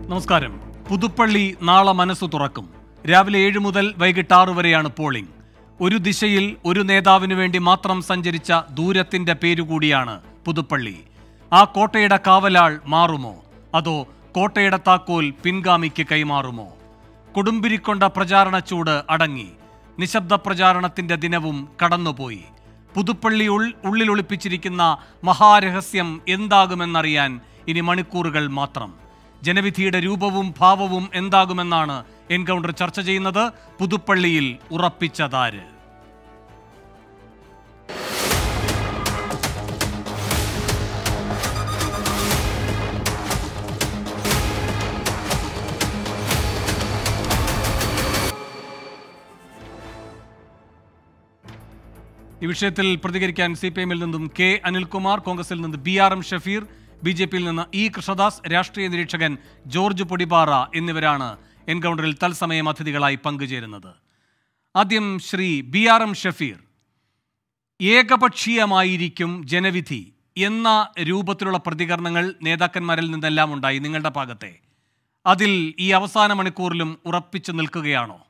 നമസ്കാരം പുതുപ്പള്ളി നാളെ മനസ്സു തുറക്കും രാവിലെ ഏഴ് മുതൽ വൈകിട്ട് ആറ് വരെയാണ് പോളിംഗ് ഒരു ദിശയിൽ ഒരു നേതാവിനു വേണ്ടി മാത്രം സഞ്ചരിച്ച ദൂരത്തിന്റെ പേരുകൂടിയാണ് പുതുപ്പള്ളി ആ കോട്ടയുടെ കാവലാൾ മാറുമോ അതോ കോട്ടയുടെ താക്കോൽ പിൻഗാമിക്ക് കൈമാറുമോ കൊടുമ്പിരിക്കൊണ്ട പ്രചാരണ ചൂട് അടങ്ങി നിശബ്ദ പ്രചാരണത്തിന്റെ ദിനവും കടന്നുപോയി പുതുപ്പള്ളി ഉൾ ഉള്ളിൽ ഒളിപ്പിച്ചിരിക്കുന്ന മഹാരഹസ്യം എന്താകുമെന്നറിയാൻ ഇനി മണിക്കൂറുകൾ മാത്രം ജനവിധിയുടെ രൂപവും ഭാവവും എന്താകുമെന്നാണ് എൻകൗണ്ടർ ചർച്ച ചെയ്യുന്നത് പുതുപ്പള്ളിയിൽ ഉറപ്പിച്ചതാര് ഈ വിഷയത്തിൽ പ്രതികരിക്കാൻ സി പി എമ്മിൽ നിന്നും കെ അനിൽകുമാർ കോൺഗ്രസിൽ നിന്ന് B R M Shafeer B J പിയിൽ നിന്ന് ഇ കൃഷ്ണദാസ് രാഷ്ട്രീയ നിരീക്ഷകൻ ജോർജ് പൊടിപാറ എന്നിവരാണ് എൻകൗണ്ടറിൽ തത്സമയം അതിഥികളായി പങ്കുചേരുന്നത് ആദ്യം Shri B R M Shafeer ഏകപക്ഷീയമായിരിക്കും ജനവിധി എന്ന രൂപത്തിലുള്ള പ്രതികരണങ്ങൾ നേതാക്കന്മാരിൽ നിന്നെല്ലാം ഉണ്ടായി നിങ്ങളുടെ ഭാഗത്തെ അതിൽ ഈ അവസാന മണിക്കൂറിലും ഉറപ്പിച്ചു നിൽക്കുകയാണോ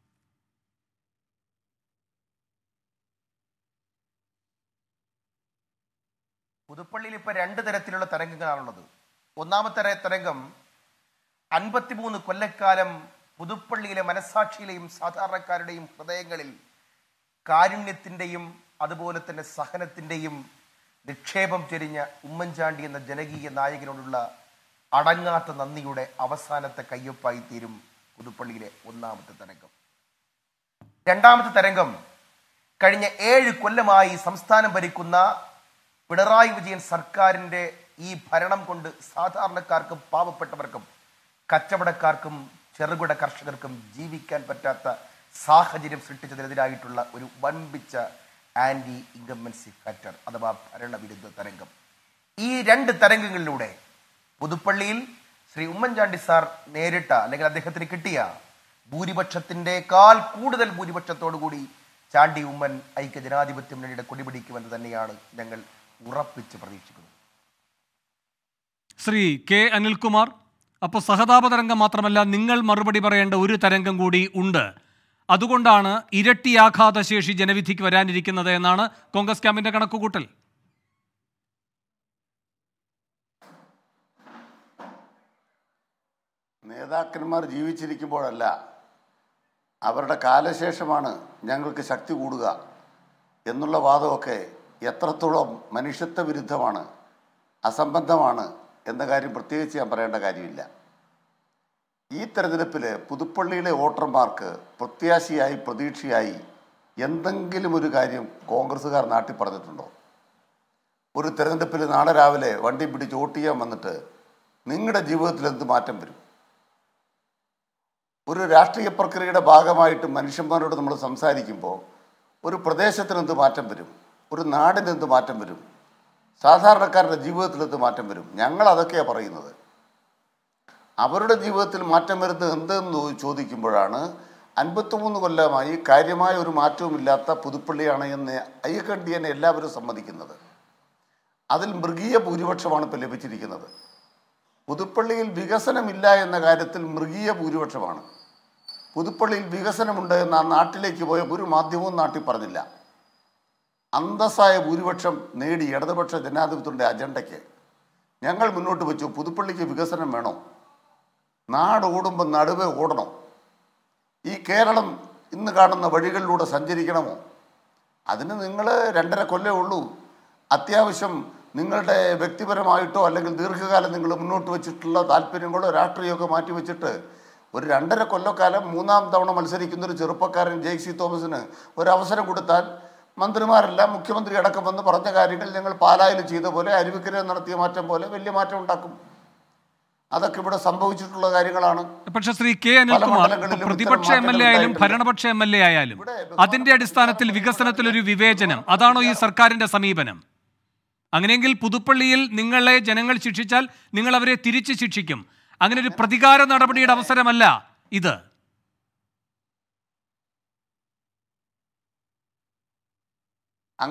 പുതുപ്പള്ളിയിൽ ഇപ്പൊ രണ്ട് തരത്തിലുള്ള തരംഗങ്ങളാണുള്ളത് ഒന്നാമത്തെ തര- തരംഗം അൻപത്തിമൂന്ന് കൊല്ലക്കാലം പുതുപ്പള്ളിയിലെ മനസാക്ഷിയിലെയും സാധാരണക്കാരുടെയും ഹൃദയങ്ങളിൽ കാരുണ്യത്തിന്റെയും അതുപോലെ തന്നെ സഹനത്തിന്റെയും നിക്ഷേപം ചെരിഞ്ഞ ഉമ്മൻചാണ്ടി എന്ന ജനകീയ നായകനോടുള്ള അടങ്ങാത്ത നന്ദിയുടെ അവസാനത്തെ കയ്യൊപ്പായി തീരും പുതുപ്പള്ളിയിലെ ഒന്നാമത്തെ തരംഗം രണ്ടാമത്തെ തരംഗം കഴിഞ്ഞ ഏഴ് കൊല്ലമായി സംസ്ഥാനം ഭരിക്കുന്ന പിണറായി വിജയൻ സർക്കാരിന്റെ ഈ ഭരണം കൊണ്ട് സാധാരണക്കാർക്കും പാവപ്പെട്ടവർക്കും കച്ചവടക്കാർക്കും ചെറുകിട കർഷകർക്കും ജീവിക്കാൻ പറ്റാത്ത സാഹചര്യം സൃഷ്ടിച്ചതിനെതിരായിട്ടുള്ള ഒരു വൻപിച്ച ആന്റി ഇൻകമ്പൻസി ഫാക്ടർ അഥവാ ഭരണവിരുദ്ധ തരംഗം ഈ രണ്ട് തരംഗങ്ങളിലൂടെ പുതുപ്പള്ളിയിൽ ശ്രീ ഉമ്മൻചാണ്ടി സാർ നേരിട്ട അല്ലെങ്കിൽ അദ്ദേഹത്തിന് കിട്ടിയ ഭൂരിപക്ഷത്തിൻ്റെക്കാൾ കൂടുതൽ ഭൂരിപക്ഷത്തോടു കൂടി ചാണ്ടി ഉമ്മൻ ഐക്യ ജനാധിപത്യ മുന്നണിയുടെ കൊടിപിടിക്കുമെന്ന് തന്നെയാണ് ഞങ്ങൾ ഉറപ്പിച്ച് പ്രതീക്ഷിക്കുന്നത് ശ്രീ കെ അനിൽകുമാർ അപ്പോൾ സഹതാപ തരംഗം മാത്രമല്ല നിങ്ങൾ മറുപടി പറയേണ്ട ഒരു തരംഗം കൂടി ഉണ്ട് അതുകൊണ്ടാണ് ഇരട്ടി ആഘാതശേഷി ജനവിധിക്ക് വരാനിരിക്കുന്നത് എന്നാണ് കോൺഗ്രസ് ക്യാമ്പിന്റെ കണക്കുകൂട്ടൽ നേതാക്കന്മാർ ജീവിച്ചിരിക്കുമ്പോഴല്ല അവരുടെ കാലശേഷമാണ് ഞങ്ങൾക്ക് ശക്തി കൂടുക എന്നുള്ള വാദമൊക്കെ എത്രത്തോളം മനുഷ്യത്വ വിരുദ്ധമാണ് അസംബന്ധമാണ് എന്ന കാര്യം പ്രത്യേകിച്ച് ഞാൻ പറയേണ്ട കാര്യമില്ല ഈ തെരഞ്ഞെടുപ്പിൽ പുതുപ്പള്ളിയിലെ വോട്ടർമാർക്ക് പ്രത്യാശയായി പ്രതീക്ഷയായി എന്തെങ്കിലും ഒരു കാര്യം കോൺഗ്രസ്സുകാർ നാട്ടിൽ പറഞ്ഞിട്ടുണ്ടോ ഒരു തെരഞ്ഞെടുപ്പിൽ നാളെ രാവിലെ വണ്ടി പിടിച്ച് വോട്ട് ചെയ്യാൻ വന്നിട്ട് നിങ്ങളുടെ ജീവിതത്തിൽ എന്ത് മാറ്റം വരും ഒരു രാഷ്ട്രീയ പ്രക്രിയയുടെ ഭാഗമായിട്ട് മനുഷ്യന്മാരോട് നമ്മൾ സംസാരിക്കുമ്പോൾ ഒരു പ്രദേശത്തിന് എന്ത് മാറ്റം വരും ഒരു നാടിന് എന്ത് മാറ്റം വരും സാധാരണക്കാരുടെ ജീവിതത്തിൽ എന്ത് മാറ്റം വരും ഞങ്ങൾ അതൊക്കെയാണ് പറയുന്നത് അവരുടെ ജീവിതത്തിൽ മാറ്റം വരുന്നത് എന്തെന്ന് ചോദിക്കുമ്പോഴാണ് അൻപത്തിമൂന്ന് കൊല്ലമായി കാര്യമായ ഒരു മാറ്റവുമില്ലാത്ത പുതുപ്പള്ളിയാണ് എന്ന് അയ്യക്കണ്ടിയനെ എല്ലാവരും സമ്മതിക്കുന്നത് അതിൽ മൃഗീയ ഭൂരിപക്ഷമാണ് ഇപ്പോൾ ലഭിച്ചിരിക്കുന്നത് പുതുപ്പള്ളിയിൽ വികസനമില്ല എന്ന കാര്യത്തിൽ മൃഗീയ ഭൂരിപക്ഷമാണ് പുതുപ്പള്ളിയിൽ വികസനമുണ്ട് എന്ന് ആ നാട്ടിലേക്ക് പോയ ഒരു മാധ്യമവും നാട്ടിൽ പറഞ്ഞില്ല അന്തസ്സായ ഭൂരിപക്ഷം നേടി ഇടതുപക്ഷ ജനാധിപത്യത്തിൻ്റെ അജണ്ടയ്ക്ക് ഞങ്ങൾ മുന്നോട്ട് വെച്ചു പുതുപ്പള്ളിക്ക് വികസനം വേണോ നാട് ഓടുമ്പോൾ നടുവേ ഓടണം ഈ കേരളം ഇന്ന് കാണുന്ന വഴികളിലൂടെ സഞ്ചരിക്കണമോ അതിന് നിങ്ങൾ രണ്ടര കൊല്ലേ ഉള്ളൂ അത്യാവശ്യം നിങ്ങളുടെ വ്യക്തിപരമായിട്ടോ അല്ലെങ്കിൽ ദീർഘകാലം നിങ്ങൾ മുന്നോട്ട് വെച്ചിട്ടുള്ള താല്പര്യങ്ങളോ രാഷ്ട്രീയമൊക്കെ മാറ്റി വെച്ചിട്ട് ഒരു രണ്ടര കൊല്ലക്കാലം മൂന്നാം തവണ മത്സരിക്കുന്ന ഒരു ചെറുപ്പക്കാരൻ ജെ സി തോമസിന് ഒരു അവസരം കൊടുത്താൽ മന്ത്രിമാരെല്ലാം മുഖ്യമന്ത്രി അടക്കം വന്ന് പറഞ്ഞ കാര്യങ്ങൾ ഞങ്ങൾ പാലായിൽ ചെയ്ത പോലെ അരുവിക്കര നടത്തിയ മാറ്റം പോലെ വലിയ മാറ്റം ഉണ്ടാക്കും അതൊക്കെ ഇവിടെ സംഭവിച്ചിട്ടുള്ള കാര്യങ്ങളാണ് പക്ഷെ ശ്രീ കെ അനിൽകുമാർ മണ്ഡലങ്ങളിലും ഇപ്പൊ പ്രതിപക്ഷ എം എൽ എ ആയാലും ഭരണപക്ഷ എം എൽ എ ആയാലും അതിന്റെ അടിസ്ഥാനത്തിൽ വികസനത്തിൽ ഒരു വിവേചനം അതാണോ ഈ സർക്കാരിന്റെ സമീപനം അങ്ങനെയെങ്കിൽ പുതുപ്പള്ളിയിൽ നിങ്ങളെ ജനങ്ങൾ ശിക്ഷിച്ചാൽ നിങ്ങൾ അവരെ തിരിച്ച് ശിക്ഷിക്കും അങ്ങനെ ഒരു പ്രതികാര നടപടിയുടെ അവസരമല്ല ഇത്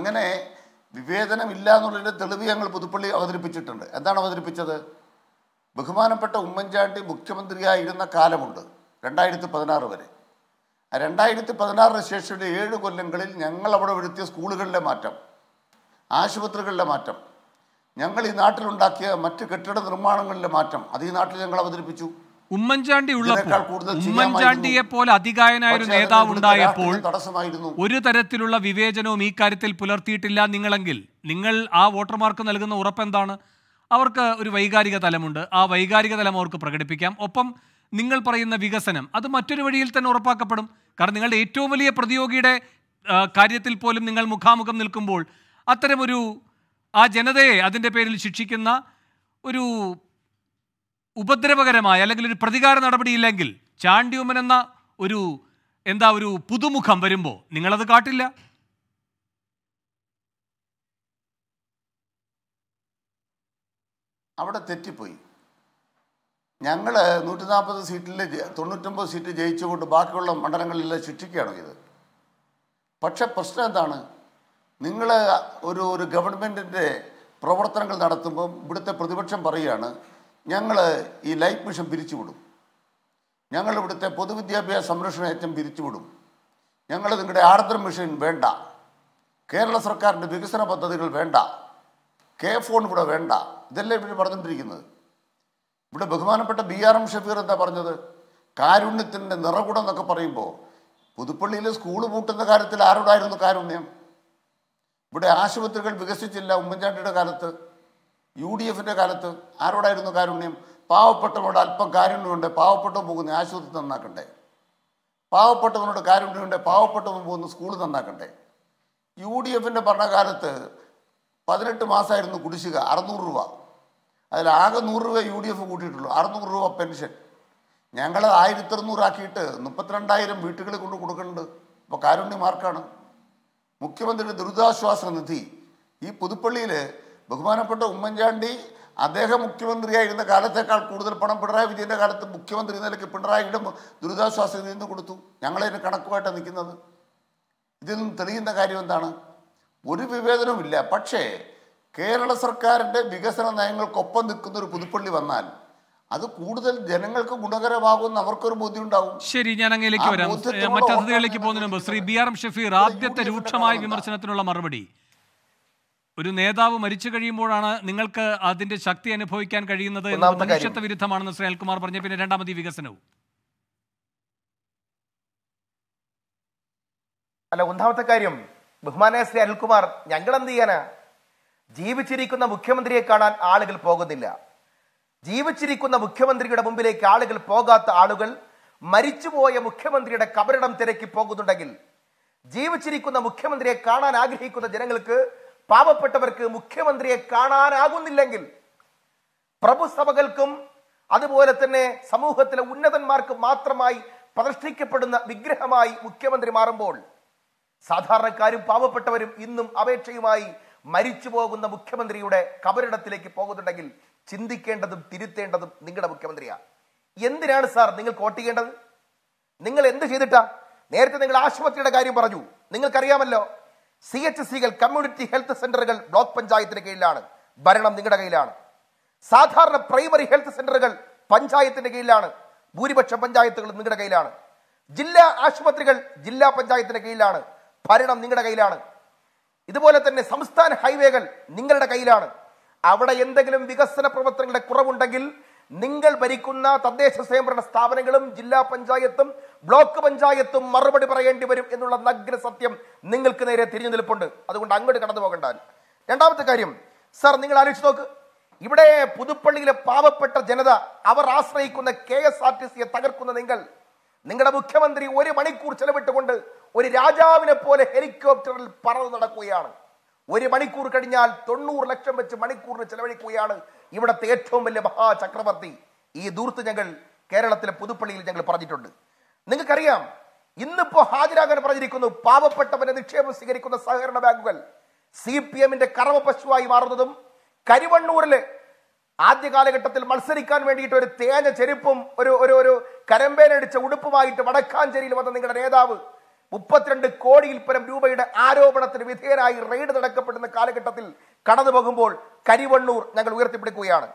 അങ്ങനെ വിവേചനമില്ല എന്നുള്ളതിൻ്റെ തെളിവ് ഞങ്ങൾ പുതുപ്പള്ളി അവതരിപ്പിച്ചിട്ടുണ്ട് എന്താണ് അവതരിപ്പിച്ചത് ബഹുമാനപ്പെട്ട ഉമ്മൻചാണ്ടി മുഖ്യമന്ത്രിയായിരുന്ന കാലമുണ്ട് രണ്ടായിരത്തി പതിനാറ് വരെ ആ രണ്ടായിരത്തി പതിനാറിന് ശേഷം ഒരു ഏഴ് കൊല്ലങ്ങളിൽ ഞങ്ങൾ അവിടെ വരുത്തിയ സ്കൂളുകളിലെ മാറ്റം ആശുപത്രികളിലെ മാറ്റം ഞങ്ങൾ ഈ നാട്ടിലുണ്ടാക്കിയ മറ്റ് കെട്ടിട നിർമ്മാണങ്ങളിലെ മാറ്റം അത് ഈ നാട്ടിൽ ഞങ്ങൾ അവതരിപ്പിച്ചു ഉമ്മൻചാണ്ടി ഇതിനേക്കാൾ ഉള്ളപ്പോൾ കൂടുതൽ ചെയ്യാമായിരുന്നു. ഉമ്മൻചാണ്ടിയെ പോലെ അതികായനായ ഒരു പക്ഷേ അതിന് നേതാവ് ഇവിടുത്തെ ഉണ്ടായപ്പോൾ രാഷ്ട്രീയം തടസ്സമായിരുന്നു ഒരു തരത്തിലുള്ള വിവേചനവും ഈ കാര്യത്തിൽ പുലർത്തിയിട്ടില്ല നിങ്ങളെങ്കിൽ നിങ്ങൾ ആ വോട്ടർമാർക്ക് നൽകുന്ന ഉറപ്പെന്താണ് അവർക്ക് ഒരു വൈകാരിക തലമുണ്ട് ആ വൈകാരിക തലം അവർക്ക് പ്രകടിപ്പിക്കാം ഒപ്പം നിങ്ങൾ പറയുന്ന വികസനം അത് മറ്റൊരു വഴിയിൽ തന്നെ ഉറപ്പാക്കപ്പെടും കാരണം നിങ്ങളുടെ ഏറ്റവും വലിയ പ്രതിയോഗിയുടെ ആ, കാര്യത്തിൽ പോലും നിങ്ങൾ മുഖാമുഖം നിൽക്കുമ്പോൾ അത്തരമൊരു ആ ജനതയെ അതിൻ്റെ പേരിൽ ശിക്ഷിക്കുന്ന ഒരു ഉപദ്രവകരമായ അല്ലെങ്കിൽ ഒരു പ്രതികാര നടപടിയില്ലെങ്കിൽ ചാണ്ടിയുമ്മൻ എന്ന ഒരു എന്താ ഒരു പുതുമുഖം വരുമ്പോൾ നിങ്ങളത് കാട്ടില്ല അവിടെ തെറ്റിപ്പോയി ഞങ്ങൾ നൂറ്റി നാൽപ്പത് സീറ്റിൽ ജ- തൊണ്ണൂറ്റൊമ്പത് സീറ്റ് ജയിച്ചുകൊണ്ട് ബാക്കിയുള്ള മണ്ഡലങ്ങളിലെല്ലാം ശിക്ഷിക്കുകയാണോ ഇത് പക്ഷെ പ്രശ്നം എന്താണ് നിങ്ങൾ ഒരു ഒരു ഗവൺമെൻറ്റിൻ്റെ പ്രവർത്തനങ്ങൾ നടത്തുമ്പം ഇവിടുത്തെ പ്രതിപക്ഷം പറയുകയാണ് ഞങ്ങൾ ഈ ലൈഫ് മിഷൻ പിരിച്ചുവിടും ഞങ്ങൾ ഇവിടുത്തെ പൊതുവിദ്യാഭ്യാസ സംരക്ഷണ യജ്ഞം പിരിച്ചുവിടും ഞങ്ങൾ നിങ്ങളുടെ ആർദ്ര മിഷൻ വേണ്ട കേരള സർക്കാരിൻ്റെ വികസന പദ്ധതികൾ വേണ്ട കെ ഫോൺ ഇവിടെ വേണ്ട ഇതല്ലേ ഇവർ പറഞ്ഞുകൊണ്ടിരിക്കുന്നത് ഇവിടെ ബഹുമാനപ്പെട്ട ബി ആർ എം ഷഫീർ എന്താ പറഞ്ഞത് കാരുണ്യത്തിൻ്റെ നിറകുടം എന്നൊക്കെ പറയുമ്പോൾ പുതുപ്പള്ളിയിൽ സ്കൂൾ പൂട്ടുന്ന കാര്യത്തിൽ ആരോടായിരുന്നു കാരുണ്യം ഇവിടെ ആശുപത്രികൾ വികസിച്ചില്ല ഉമ്മൻചാണ്ടിയുടെ കാലത്ത് യു ഡി എഫിൻ്റെ കാലത്ത് ആരോടായിരുന്നു കാരുണ്യം പാവപ്പെട്ടവരോട് അല്പം കാരുണ്യമുണ്ട് പാവപ്പെട്ടവൻ പോകുന്ന ആശുപത്രി നന്നാക്കണ്ടേ പാവപ്പെട്ടവനോട് കാരുണ്യമുണ്ട് പാവപ്പെട്ടവൻ പോകുന്ന സ്കൂൾ നന്നാക്കണ്ടേ യു ഡി എഫിൻ്റെ ഭരണകാലത്ത് പതിനെട്ട് മാസമായിരുന്നു കുടിശ്ശിക അറുന്നൂറ് രൂപ അതിൽ ആകെ നൂറ് രൂപ യു ഡി എഫ് കൂട്ടിയിട്ടുള്ളൂ അറുന്നൂറ് രൂപ പെൻഷൻ ഞങ്ങൾ ആയിരത്തി അറുന്നൂറാക്കിയിട്ട് മുപ്പത്തിരണ്ടായിരം വീട്ടുകളിൽ കൊണ്ട് കൊടുക്കുന്നുണ്ട് അപ്പോൾ കാരുണ്യം ആർക്കാണ് മുഖ്യമന്ത്രിയുടെ ദുരിതാശ്വാസ നിധി ഈ പുതുപ്പള്ളിയിൽ ബഹുമാനപ്പെട്ട ഉമ്മൻചാണ്ടി അദ്ദേഹം മുഖ്യമന്ത്രിയായിരുന്ന കാലത്തേക്കാൾ കൂടുതൽ പണം പിണറായി വിജയൻ്റെ കാലത്ത് മുഖ്യമന്ത്രി എന്ന നിലയ്ക്ക് പിണറായിയുടെ ദുരിതാശ്വാസ നിധിയിൽ നിന്ന് കൊടുത്തു ഞങ്ങളതിന് കണക്കുമായിട്ടാണ് നിൽക്കുന്നത് ഇതിൽ നിന്ന് തെളിയുന്ന കാര്യം എന്താണ് ഒരു വിവേചനവുമില്ല പക്ഷേ കേരള സർക്കാരിൻ്റെ വികസന നയങ്ങൾക്കൊപ്പം നിൽക്കുന്ന ഒരു പുതുപ്പള്ളി വന്നാൽ അത് കൂടുതൽ ജനങ്ങൾക്ക് ഗുണകരമാകുമെന്ന് അവർക്കൊരു ബോധ്യമുണ്ടാവും ശരി ഞാൻ അങ്ങയിലേക്ക് ആ വരാം ബോധ്യത്തോടെ മറ്റ് അതിഥികളിലേക്ക് ഓർക്കാൻ പോകുന്നതിന് മുമ്പ് ശ്രീ വേണ്ടി ബി ആർ എം ഷഫീർ ഇവിടെ ആദ്യത്തെ യു ഡി എഫിന്റെ രൂക്ഷമായ കാര്യം വിമർശനത്തിനുള്ള മറുപടി ഒരു നേതാവ് മരിച്ചു കഴിയുമ്പോഴാണ് നിങ്ങൾക്ക് അതിന്റെ ശക്തി അനുഭവിക്കാൻ കഴിയുന്നത് എന്നത് ഒന്നാമത്തെ കാര്യം. മനുഷ്യത്വ വിരുദ്ധമാണെന്ന് ശ്രീ അൽകുമാർ പറഞ്ഞു പിന്നെ രണ്ടാമത് ഈ വികസനവും അല്ല ഒന്നാമത്തെ കാര്യം ബഹുമാനായ ശ്രീ അനിൽകുമാർ ഞങ്ങൾ എന്ത് ചെയ്യാനാ ജീവിച്ചിരിക്കുന്ന മുഖ്യമന്ത്രിയെ കാണാൻ ആളുകൾ പോകുന്നില്ല ജീവിച്ചിരിക്കുന്ന മുഖ്യമന്ത്രിയുടെ മുമ്പിലേക്ക് ആളുകൾ പോകാത്ത ആളുകൾ മരിച്ചുപോയ മുഖ്യമന്ത്രിയുടെ കബറിടം തിരക്കി പോകുന്നുണ്ടെങ്കിൽ ജീവിച്ചിരിക്കുന്ന മുഖ്യമന്ത്രിയെ കാണാൻ ആഗ്രഹിക്കുന്ന ജനങ്ങൾക്ക് പാവപ്പെട്ടവർക്ക് മുഖ്യമന്ത്രിയെ കാണാനാകുന്നില്ലെങ്കിൽ പ്രഭുസഭകൾക്കും അതുപോലെ തന്നെ സമൂഹത്തിലെ ഉന്നതന്മാർക്ക് മാത്രമായി പ്രതിഷ്ഠിക്കപ്പെടുന്ന വിഗ്രഹമായി മുഖ്യമന്ത്രി മാറുമ്പോൾ സാധാരണക്കാരും പാവപ്പെട്ടവരും ഇന്നും അപേക്ഷയുമായി മരിച്ചു പോകുന്ന മുഖ്യമന്ത്രിയുടെ കബറിടത്തിലേക്ക് പോകുന്നുണ്ടെങ്കിൽ ചിന്തിക്കേണ്ടതും തിരുത്തേണ്ടതും നിങ്ങളുടെ മുഖ്യമന്ത്രിയാ എന്തിനാണ് സാർ നിങ്ങൾ വോട്ട് ചെയ്യേണ്ടത് നിങ്ങൾ എന്ത് ചെയ്തിട്ടാ നേരത്തെ നിങ്ങൾ ആശുപത്രിയുടെ കാര്യം പറഞ്ഞു നിങ്ങൾക്കറിയാമല്ലോ സി എച്ച് സികൾ കമ്മ്യൂണിറ്റി ഹെൽത്ത് സെന്ററുകൾ ബ്ലോക്ക് പഞ്ചായത്തിന്റെ കീഴിലാണ് ഭരണം നിങ്ങളുടെ കയ്യിലാണ് സാധാരണ പ്രൈമറി ഹെൽത്ത് സെന്ററുകൾ പഞ്ചായത്തിന്റെ കീഴിലാണ് ഭൂരിപക്ഷ പഞ്ചായത്തുകളും നിങ്ങളുടെ കയ്യിലാണ് ജില്ലാ ആശുപത്രികൾ ജില്ലാ പഞ്ചായത്തിന്റെ കീഴിലാണ് ഭരണം നിങ്ങളുടെ കയ്യിലാണ് ഇതുപോലെ തന്നെ സംസ്ഥാന ഹൈവേകൾ നിങ്ങളുടെ കയ്യിലാണ് അവിടെ എന്തെങ്കിലും വികസന പ്രവർത്തനങ്ങളുടെ കുറവുണ്ടെങ്കിൽ നിങ്ങൾ ഭരിക്കുന്ന തദ്ദേശ സ്വയംഭരണ സ്ഥാപനങ്ങളും ജില്ലാ പഞ്ചായത്തും ബ്ലോക്ക് പഞ്ചായത്തും മറുപടി പറയേണ്ടി വരും എന്നുള്ള നഗ്ന സത്യം നിങ്ങൾക്ക് നേരെ തിരിഞ്ഞു നിൽപ്പുണ്ട് അതുകൊണ്ട് അങ്ങോട്ട് കടന്നു പോകണ്ട രണ്ടാമത്തെ കാര്യം സാർ നിങ്ങൾ ആലോചിച്ച് നോക്ക് ഇവിടെ പുതുപ്പള്ളിയിലെ പാവപ്പെട്ട ജനത അവർ ആശ്രയിക്കുന്ന കെ എസ് ആർ ടി സിയെ തകർക്കുന്ന നിങ്ങൾ നിങ്ങളുടെ മുഖ്യമന്ത്രി ഒരു മണിക്കൂർ ചെലവിട്ടുകൊണ്ട് ഒരു രാജാവിനെ പോലെ ഹെലികോപ്റ്ററിൽ പറന്നു നടക്കുകയാണ് ഒരു മണിക്കൂർ കഴിഞ്ഞാൽ തൊണ്ണൂറ് ലക്ഷം വെച്ച് മണിക്കൂറിന് ചെലവഴിക്കുകയാണ് ഇവിടുത്തെ ഏറ്റവും വലിയ മഹാചക്രവർത്തി ഈ ദൂർത്ത് ഞങ്ങൾ കേരളത്തിലെ പുതുപ്പള്ളിയിൽ ഞങ്ങൾ പറഞ്ഞിട്ടുണ്ട് നിങ്ങൾക്കറിയാം ഇന്നിപ്പോ ഹാജരാകാൻ പറഞ്ഞിരിക്കുന്നു പാവപ്പെട്ടവന്റെ നിക്ഷേപം സ്വീകരിക്കുന്ന സഹകരണ ബാങ്കുകൾ സി പി എമ്മിന്റെ കറവ പശുവായി മാറുന്നതും കരിവണ്ണൂരിലെ ആദ്യ കാലഘട്ടത്തിൽ മത്സരിക്കാൻ വേണ്ടിയിട്ട് ഒരു തേഞ്ഞ ചെരുപ്പും ഒരു ഒരു ഒരു കരമ്പേനടിച്ച ഉടുപ്പുമായിട്ട് വടക്കാഞ്ചേരിയിൽ വന്ന നിങ്ങളുടെ നേതാവ് മുപ്പത്തിരണ്ട് കോടിയിൽ പരം രൂപയുടെ ആരോപണത്തിന് വിധേയനായി റെയ്ഡ് നടക്കപ്പെടുന്ന കാലഘട്ടത്തിൽ കടന്നു പോകുമ്പോൾ കരിവണ്ണൂർ ഞങ്ങൾ ഉയർത്തിപ്പിടിക്കുകയാണ്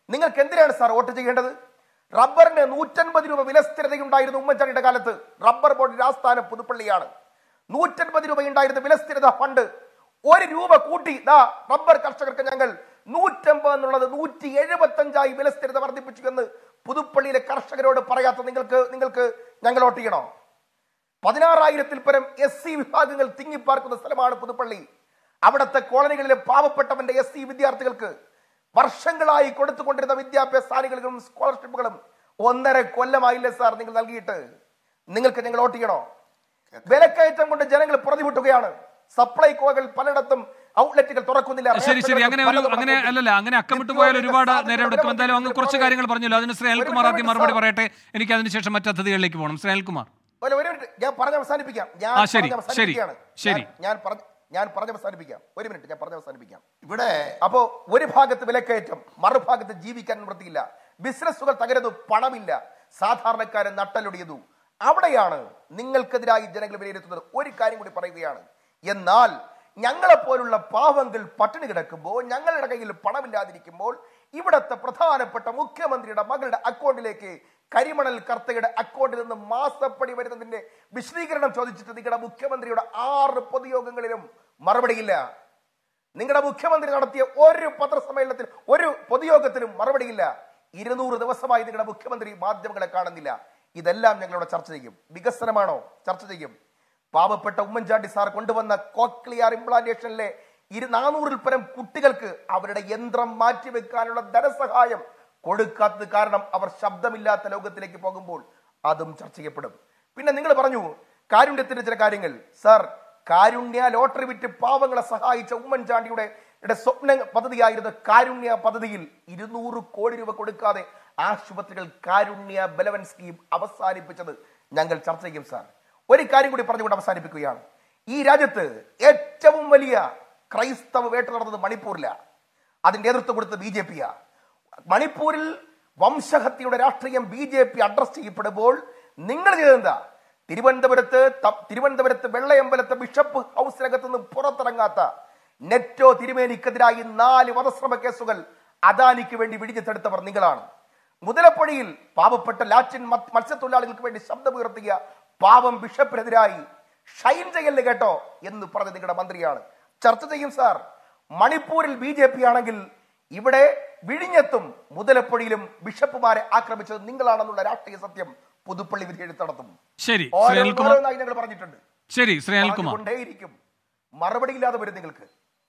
നിങ്ങൾക്ക് എന്തിനാണ് സാർ വോട്ട് ചെയ്യേണ്ടത് റബ്ബറിന് നൂറ്റൻപത് രൂപ വില സ്ഥിരതയുണ്ടായിരുന്ന ഉമ്മൻചാണ്ടിയുടെ കാലത്ത് റബ്ബർ ബോർഡിന്റെ ആസ്ഥാനം പുതുപ്പള്ളിയാണ് നൂറ്റൻപത് രൂപ ഉണ്ടായിരുന്ന വില സ്ഥിരത ഫണ്ട് ഒരു രൂപ കൂട്ടി ദാ റബ്ബർ കർഷകർക്ക് ഞങ്ങൾ നൂറ്റമ്പത് എന്നുള്ളത് നൂറ്റി എഴുപത്തി അഞ്ചായി വില സ്ഥിരത വർദ്ധിപ്പിച്ചു എന്ന് പുതുപ്പള്ളിയിലെ കർഷകരോട് പറയാത്ത നിങ്ങൾക്ക് നിങ്ങൾക്ക് ഞങ്ങൾ വോട്ട് ചെയ്യണോ പതിനാറായിരത്തിൽ പരം എസ് സി വിഭാഗങ്ങൾ തിങ്ങിപ്പാർക്കുന്ന സ്ഥലമാണ് പുതുപ്പള്ളി അവിടുത്തെ കോളനികളിലെ പാവപ്പെട്ടവന്റെ എസ് സി വിദ്യാർത്ഥികൾക്ക് വർഷങ്ങളായി കൊടുത്തുകൊണ്ടിരുന്ന വിദ്യാഭ്യാസാനികളും സ്കോളർഷിപ്പുകളും ഒന്നര കൊല്ലമായില്ലേ സാർ നിങ്ങൾ നൽകിയിട്ട് നിങ്ങൾക്ക് നിങ്ങൾ വോട്ട് ചെയ്യണോ വിലക്കയറ്റം കൊണ്ട് ജനങ്ങൾ പ്രതിമുട്ടുകയാണ് സപ്ലൈകോകൾ പലയിടത്തും ഔട്ട്ലെറ്റുകൾ തുറക്കുന്നില്ല ശരി ശരി അങ്ങനെ ഒരു പലതും അങ്ങനെ തുറക്കുന്നു. അല്ലല്ല അങ്ങനെ അക്കമിട്ട് പോയാൽ ഒരുപാട് നേരം എടുക്കും എന്തായാലും അങ്ങ് കുറച്ച് കാര്യങ്ങൾ പറഞ്ഞല്ലോ അതിന് ശ്രീ അനിൽകുമാർ ആദ്യം മറുപടി പറയട്ടെ എനിക്ക് അതിനുശേഷം മറ്റു അതിഥികളിലേക്ക് പോകണം ശ്രീ അനിൽകുമാർ ഒരു ഒരു മിനിറ്റ് ഞാൻ പറഞ്ഞ് അവസാനിപ്പിക്കാം ഞാൻ ആ, ശരി, പറഞ്ഞ് അവസാനിപ്പിക്കുകയാണ്. ശരി, ഞാൻ- ഞാൻ പറഞ്ഞ ഞാൻ പറഞ്ഞ് അവസാനിപ്പിക്കാം ഒരു മിനിറ്റ് ഞാൻ പറഞ്ഞ് അവസാനിപ്പിക്കാം ഇവിടെ അപ്പോ ഒരു ഭാഗത്ത് വിലക്കയറ്റം മറുഭാഗത്ത് ജീവിക്കാൻ നിവൃത്തിയില്ല ബിസിനസ്സുകൾ തകരുന്നു പണമില്ല സാധാരണക്കാരൻ നട്ടലൊടിയുന്നു അവിടെയാണ് നിങ്ങൾക്കെതിരായി ജനങ്ങൾ വിലയിരുത്തുന്നത് ഒരു കാര്യം കൂടി പറയുകയാണ് എന്നാൽ ഞങ്ങളെ പോലുള്ള പാവങ്ങൾ പട്ടിണി കിടക്കുമ്പോൾ ഞങ്ങളുടെ കയ്യിൽ പണമില്ലാതിരിക്കുമ്പോൾ ഇവിടത്തെ പ്രധാനപ്പെട്ട മുഖ്യമന്ത്രിയുടെ മകളുടെ അക്കൗണ്ടിലേക്ക് കരിമണൽ കർത്തയുടെ അക്കൗണ്ടിൽ നിന്ന് മാസപ്പടി വരുന്നതിന്റെ വിശദീകരണം ചോദിച്ചിട്ട് നിങ്ങളുടെ മുഖ്യമന്ത്രിയുടെ ആറ് പൊതുയോഗങ്ങളിലും മറുപടിയില്ല നിങ്ങളുടെ മുഖ്യമന്ത്രി നടത്തിയ ഒരു പത്രസമ്മേളനത്തിൽ ഒരു പൊതുയോഗത്തിലും മറുപടിയില്ല ഇരുന്നൂറ് ദിവസമായി നിങ്ങളുടെ മുഖ്യമന്ത്രി മാധ്യമങ്ങളെ കാണുന്നില്ല ഇതെല്ലാം ഞങ്ങളോട് ചർച്ച ചെയ്യും വികസനമാണോ ചർച്ച ചെയ്യും പാവപ്പെട്ട ഉമ്മൻചാണ്ടി സാർ കൊണ്ടുവന്ന കോക്ലിയർ ഇംപ്ലാന്റേഷനിലെ ഇരു നാനൂറിൽ പരം കുട്ടികൾക്ക് അവരുടെ യന്ത്രം മാറ്റിവെക്കാനുള്ള ധനസഹായം കൊടുക്കാത്തത് കാരണം അവർ ശബ്ദമില്ലാത്ത ലോകത്തിലേക്ക് പോകുമ്പോൾ അതും ചർച്ച ചെയ്യപ്പെടും പിന്നെ നിങ്ങൾ പറഞ്ഞു കാരുണ്യത്തിന്റെ ചില കാര്യങ്ങൾ സാർ കാരുണ്യ ലോട്ടറി വിറ്റ് പാവങ്ങളെ സഹായിച്ച ഉമ്മൻചാണ്ടിയുടെ യുടെ സ്വപ്ന പദ്ധതിയായിരുന്ന കാരുണ്യ പദ്ധതിയിൽ ഇരുന്നൂറ് കോടി രൂപ കൊടുക്കാതെ ആശുപത്രികൾ കാരുണ്യ ബലവൻ സ്കീം അവസാനിപ്പിച്ചത് ഞങ്ങൾ ചർച്ച ചെയ്യും സാർ ഒരു കാര്യം കൂടി പറഞ്ഞുകൊണ്ട് അവസാനിപ്പിക്കുകയാണ് ഈ രാജ്യത്ത് ഏറ്റവും വലിയ ക്രൈസ്തവ വേട്ട നടന്നത് മണിപ്പൂരിലാണ് അതിന്റെ നേതൃത്വം കൊടുത്തത് ബി ജെ പിയാ മണിപ്പൂരിൽ വംശഹത്യയുടെ രാഷ്ട്രീയം ബി ജെ പി അഡ്രസ് ചെയ്യപ്പെടുമ്പോൾ നിങ്ങൾ ചെയ്തെന്താ തിരുവനന്തപുരത്ത് ത- തിരുവനന്തപുരത്ത് വെള്ളയമ്പലത്തെ ബിഷപ്പ് ഹൗസിനകത്ത് നിന്ന് പുറത്തിറങ്ങാത്ത നെറ്റോ തിരുമേനിക്കെതിരായി നാല് വധശ്രമ കേസുകൾ അദാനിക്ക് വേണ്ടി വിടിഞ്ഞെടുത്തവർ നിങ്ങളാണ് മുതലപ്പുഴയിൽ പാവപ്പെട്ട ലാറ്റിൻ മത്- മത്സ്യത്തൊഴിലാളികൾക്ക് വേണ്ടി ശബ്ദമുയർത്തിയ പാവം ബിഷപ്പിനെതിരായി ഷൈൻ ചെയ്യല് കേട്ടോ എന്ന് പറഞ്ഞ നിങ്ങളുടെ മന്ത്രിയാണ് ചർച്ച ചെയ്യും സാർ മണിപ്പൂരിൽ ബി ജെ പി ആണെങ്കിൽ ഇവിടെ വിഴിഞ്ഞത്തും മുതലപ്പുഴയിലും ബിഷപ്പുമാരെ ആക്രമിച്ചത് നിങ്ങളാണെന്നുള്ള രാഷ്ട്രീയ സത്യം പുതുപ്പള്ളി വിധി എഴുത്ത് നടത്തും ശരി ശ്രീ അനിൽകുമാർ ഓരോന്നായി ഞങ്ങൾ പറഞ്ഞിട്ടുണ്ട് ശരി ശ്രീ അനിൽകുമാർ കൊണ്ടേയിരിക്കും മറുപടി ഇല്ലാതെ വരും നിങ്ങൾക്ക്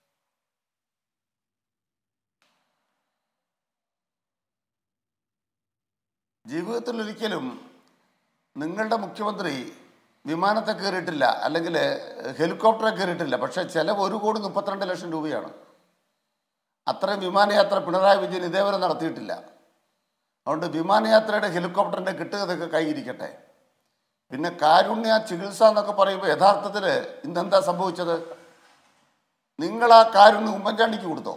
ജീവിതത്തിൽ ഒരിക്കലും നിങ്ങളുടെ മുഖ്യമന്ത്രി വിമാനത്തെ കയറിയിട്ടില്ല അല്ലെങ്കിൽ ഹെലികോപ്റ്ററെ കയറിയിട്ടില്ല പക്ഷേ ചിലവ് ഒരു കോടി മുപ്പത്തിരണ്ട് ലക്ഷം രൂപയാണ് അത്രയും വിമാനയാത്ര പിണറായി വിജയൻ ഇതേവരെ നടത്തിയിട്ടില്ല അതുകൊണ്ട് വിമാനയാത്രയുടെ ഹെലികോപ്റ്ററിൻ്റെ കിട്ടുകതൊക്കെ കൈയിരിക്കട്ടെ പിന്നെ കാരുണ്യ ചികിത്സ എന്നൊക്കെ പറയുമ്പോൾ യഥാർത്ഥത്തിൽ ഇന്നെന്താ സംഭവിച്ചത് നിങ്ങൾ ആ കാരുണ്യം ഉമ്മൻചാണ്ടിക്ക് കൊടുത്തോ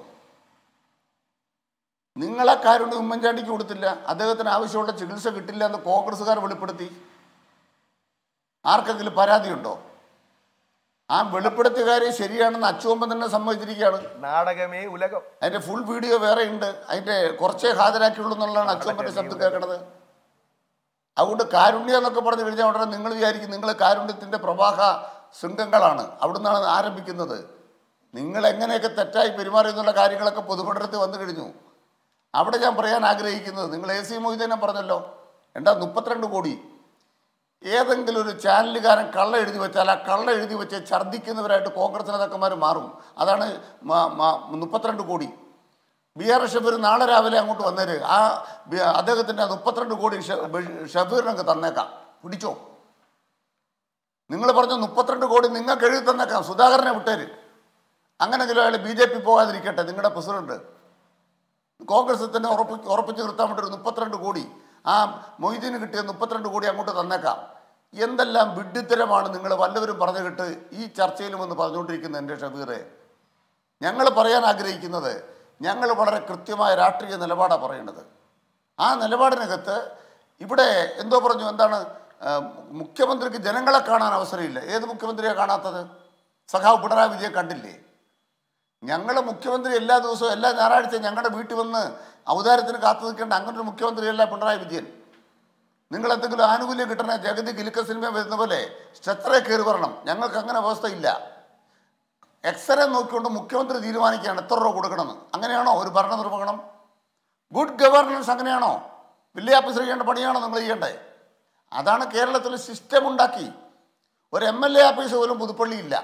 നിങ്ങൾ ആ കാരുണ്യം ഉമ്മൻചാണ്ടിക്ക് കൊടുത്തില്ല അദ്ദേഹത്തിന് ആവശ്യമുള്ള ചികിത്സ കിട്ടില്ല എന്ന് കോൺഗ്രസ്സുകാർ വെളിപ്പെടുത്തി ആർക്കെങ്കിലും പരാതിയുണ്ടോ ആ വെളിപ്പെടുത്തിയ കാര്യം ശരിയാണെന്ന് അച്ചുവമ്പൻ തന്നെ സമ്മതിച്ചിരിക്കുകയാണ് നാടകമേ ഉലകം അതിന്റെ ഫുൾ വീഡിയോ വേറെ ഉണ്ട് അതിന്റെ കുറച്ചേ ഹാജരാക്കിയുള്ളൂ എന്നുള്ളതാണ് അച്ചുവമ്പന്റെ ശബ്ദം കേൾക്കണത് അതുകൊണ്ട് കാരുണ്യം എന്നൊക്കെ പറഞ്ഞു കഴിഞ്ഞാൽ ഉടനെ നിങ്ങൾ വിചാരിക്കും നിങ്ങൾ കാരുണ്യത്തിന്റെ പ്രവാഹ ശൃംഗങ്ങളാണ് അവിടുന്നാണ് ആരംഭിക്കുന്നത് നിങ്ങൾ എങ്ങനെയൊക്കെ തെറ്റായി പെരുമാറി എന്നുള്ള കാര്യങ്ങളൊക്കെ പൊതുപഠനത്തിൽ വന്നു കഴിഞ്ഞു അവിടെ ഞാൻ പറയാൻ ആഗ്രഹിക്കുന്നത് നിങ്ങൾ എ സി മൊയ്തീനെ പറഞ്ഞല്ലോ എന്താ മുപ്പത്തിരണ്ട് കോടി ഏതെങ്കിലും ഒരു ചാനലുകാരൻ കള്ള എഴുതി വെച്ചാൽ ആ കള്ള എഴുതി വെച്ച് ഛർദ്ദിക്കുന്നവരായിട്ട് കോൺഗ്രസ് നേതാക്കന്മാർ മാറും അതാണ് മ- മ- മുപ്പത്തിരണ്ട് കോടി ബി ആർ ഷബീർ നാളെ രാവിലെ അങ്ങോട്ട് വന്നേര് ആ ബി- അദ്ദേഹത്തിൻ്റെ മുപ്പത്തിരണ്ട് കോടി ഷ- ബ- ഷബീറിനങ്ങ് തന്നേക്കാം പിടിച്ചോ നിങ്ങൾ പറഞ്ഞ മുപ്പത്തിരണ്ട് കോടി നിങ്ങൾക്ക് എഴുതി തന്നേക്കാം സുധാകരനെ വിട്ടേര് അങ്ങനെങ്കിലും അയാൾ ബി ജെ പി പോകാതിരിക്കട്ടെ നിങ്ങളുടെ പ്രസിഡന്റ് കോൺഗ്രസ് തന്നെ ഉറപ്പിച്ച് ഉറപ്പിച്ച് നിർത്താൻ വേണ്ടി ഒരു മുപ്പത്തിരണ്ട് കോടി ആ മൊയ്തീന് കിട്ടിയ മുപ്പത്തിരണ്ട് കോടി അങ്ങോട്ട് തന്നേക്കാം എന്തെല്ലാം വിഡ്ഢിത്തരമാണ് നിങ്ങൾ വല്ലവരും പറഞ്ഞു കേട്ട് ഈ ചർച്ചയിലും എന്ന് പറഞ്ഞുകൊണ്ടിരിക്കുന്നത് എൻ്റെ ഷബീറെ ഞങ്ങൾ പറയാൻ ആഗ്രഹിക്കുന്നത് ഞങ്ങൾ വളരെ കൃത്യമായ രാഷ്ട്രീയ നിലപാടാണ് പറയേണ്ടത് ആ നിലപാടിനകത്ത് ഇവിടെ എന്തോ പറഞ്ഞു എന്താണ് ആ, മുഖ്യമന്ത്രിക്ക് ജനങ്ങളെ കാണാൻ അവസരമില്ല ഏത് മുഖ്യമന്ത്രിയാണ് കാണാത്തത് സഖാവ് പിണറായി വിജയൻ കണ്ടില്ലേ ഞങ്ങൾ മുഖ്യമന്ത്രി എല്ലാ ദിവസവും എല്ലാ ഞായറാഴ്ചയും ഞങ്ങളുടെ വീട്ടിൽ വന്ന് ഔദാര്യത്തിന് കാത്തു നിൽക്കേണ്ട അങ്ങനെ ഒരു മുഖ്യമന്ത്രിയല്ല പിണറായി വിജയൻ നിങ്ങൾ എന്തെങ്കിലും ആനുകൂല്യം കിട്ടണേ ജഗതി ഗിലിക്ക സിനിമ വരുന്ന പോലെ സ്ട്രെച്ചറെ കയറി വരണം ഞങ്ങൾക്ക് അങ്ങനെ അവസ്ഥയില്ല എക്സ്റേ നോക്കിക്കൊണ്ട് മുഖ്യമന്ത്രി തീരുമാനിക്കുകയാണ് എത്ര രൂപ കൊടുക്കണമെന്ന് അങ്ങനെയാണോ ഒരു ഭരണ നിർവഹണം ഗുഡ് ഗവർണൻസ് അങ്ങനെയാണോ വലിയ ഓഫീസർ ചെയ്യേണ്ട പണിയാണോ നിങ്ങൾ ചെയ്യേണ്ടേ അതാണ് കേരളത്തിൽ സിസ്റ്റം ഉണ്ടാക്കി ഒരു എം എൽ എ ഓഫീസ് പോലും പുതുപ്പള്ളിയില്ല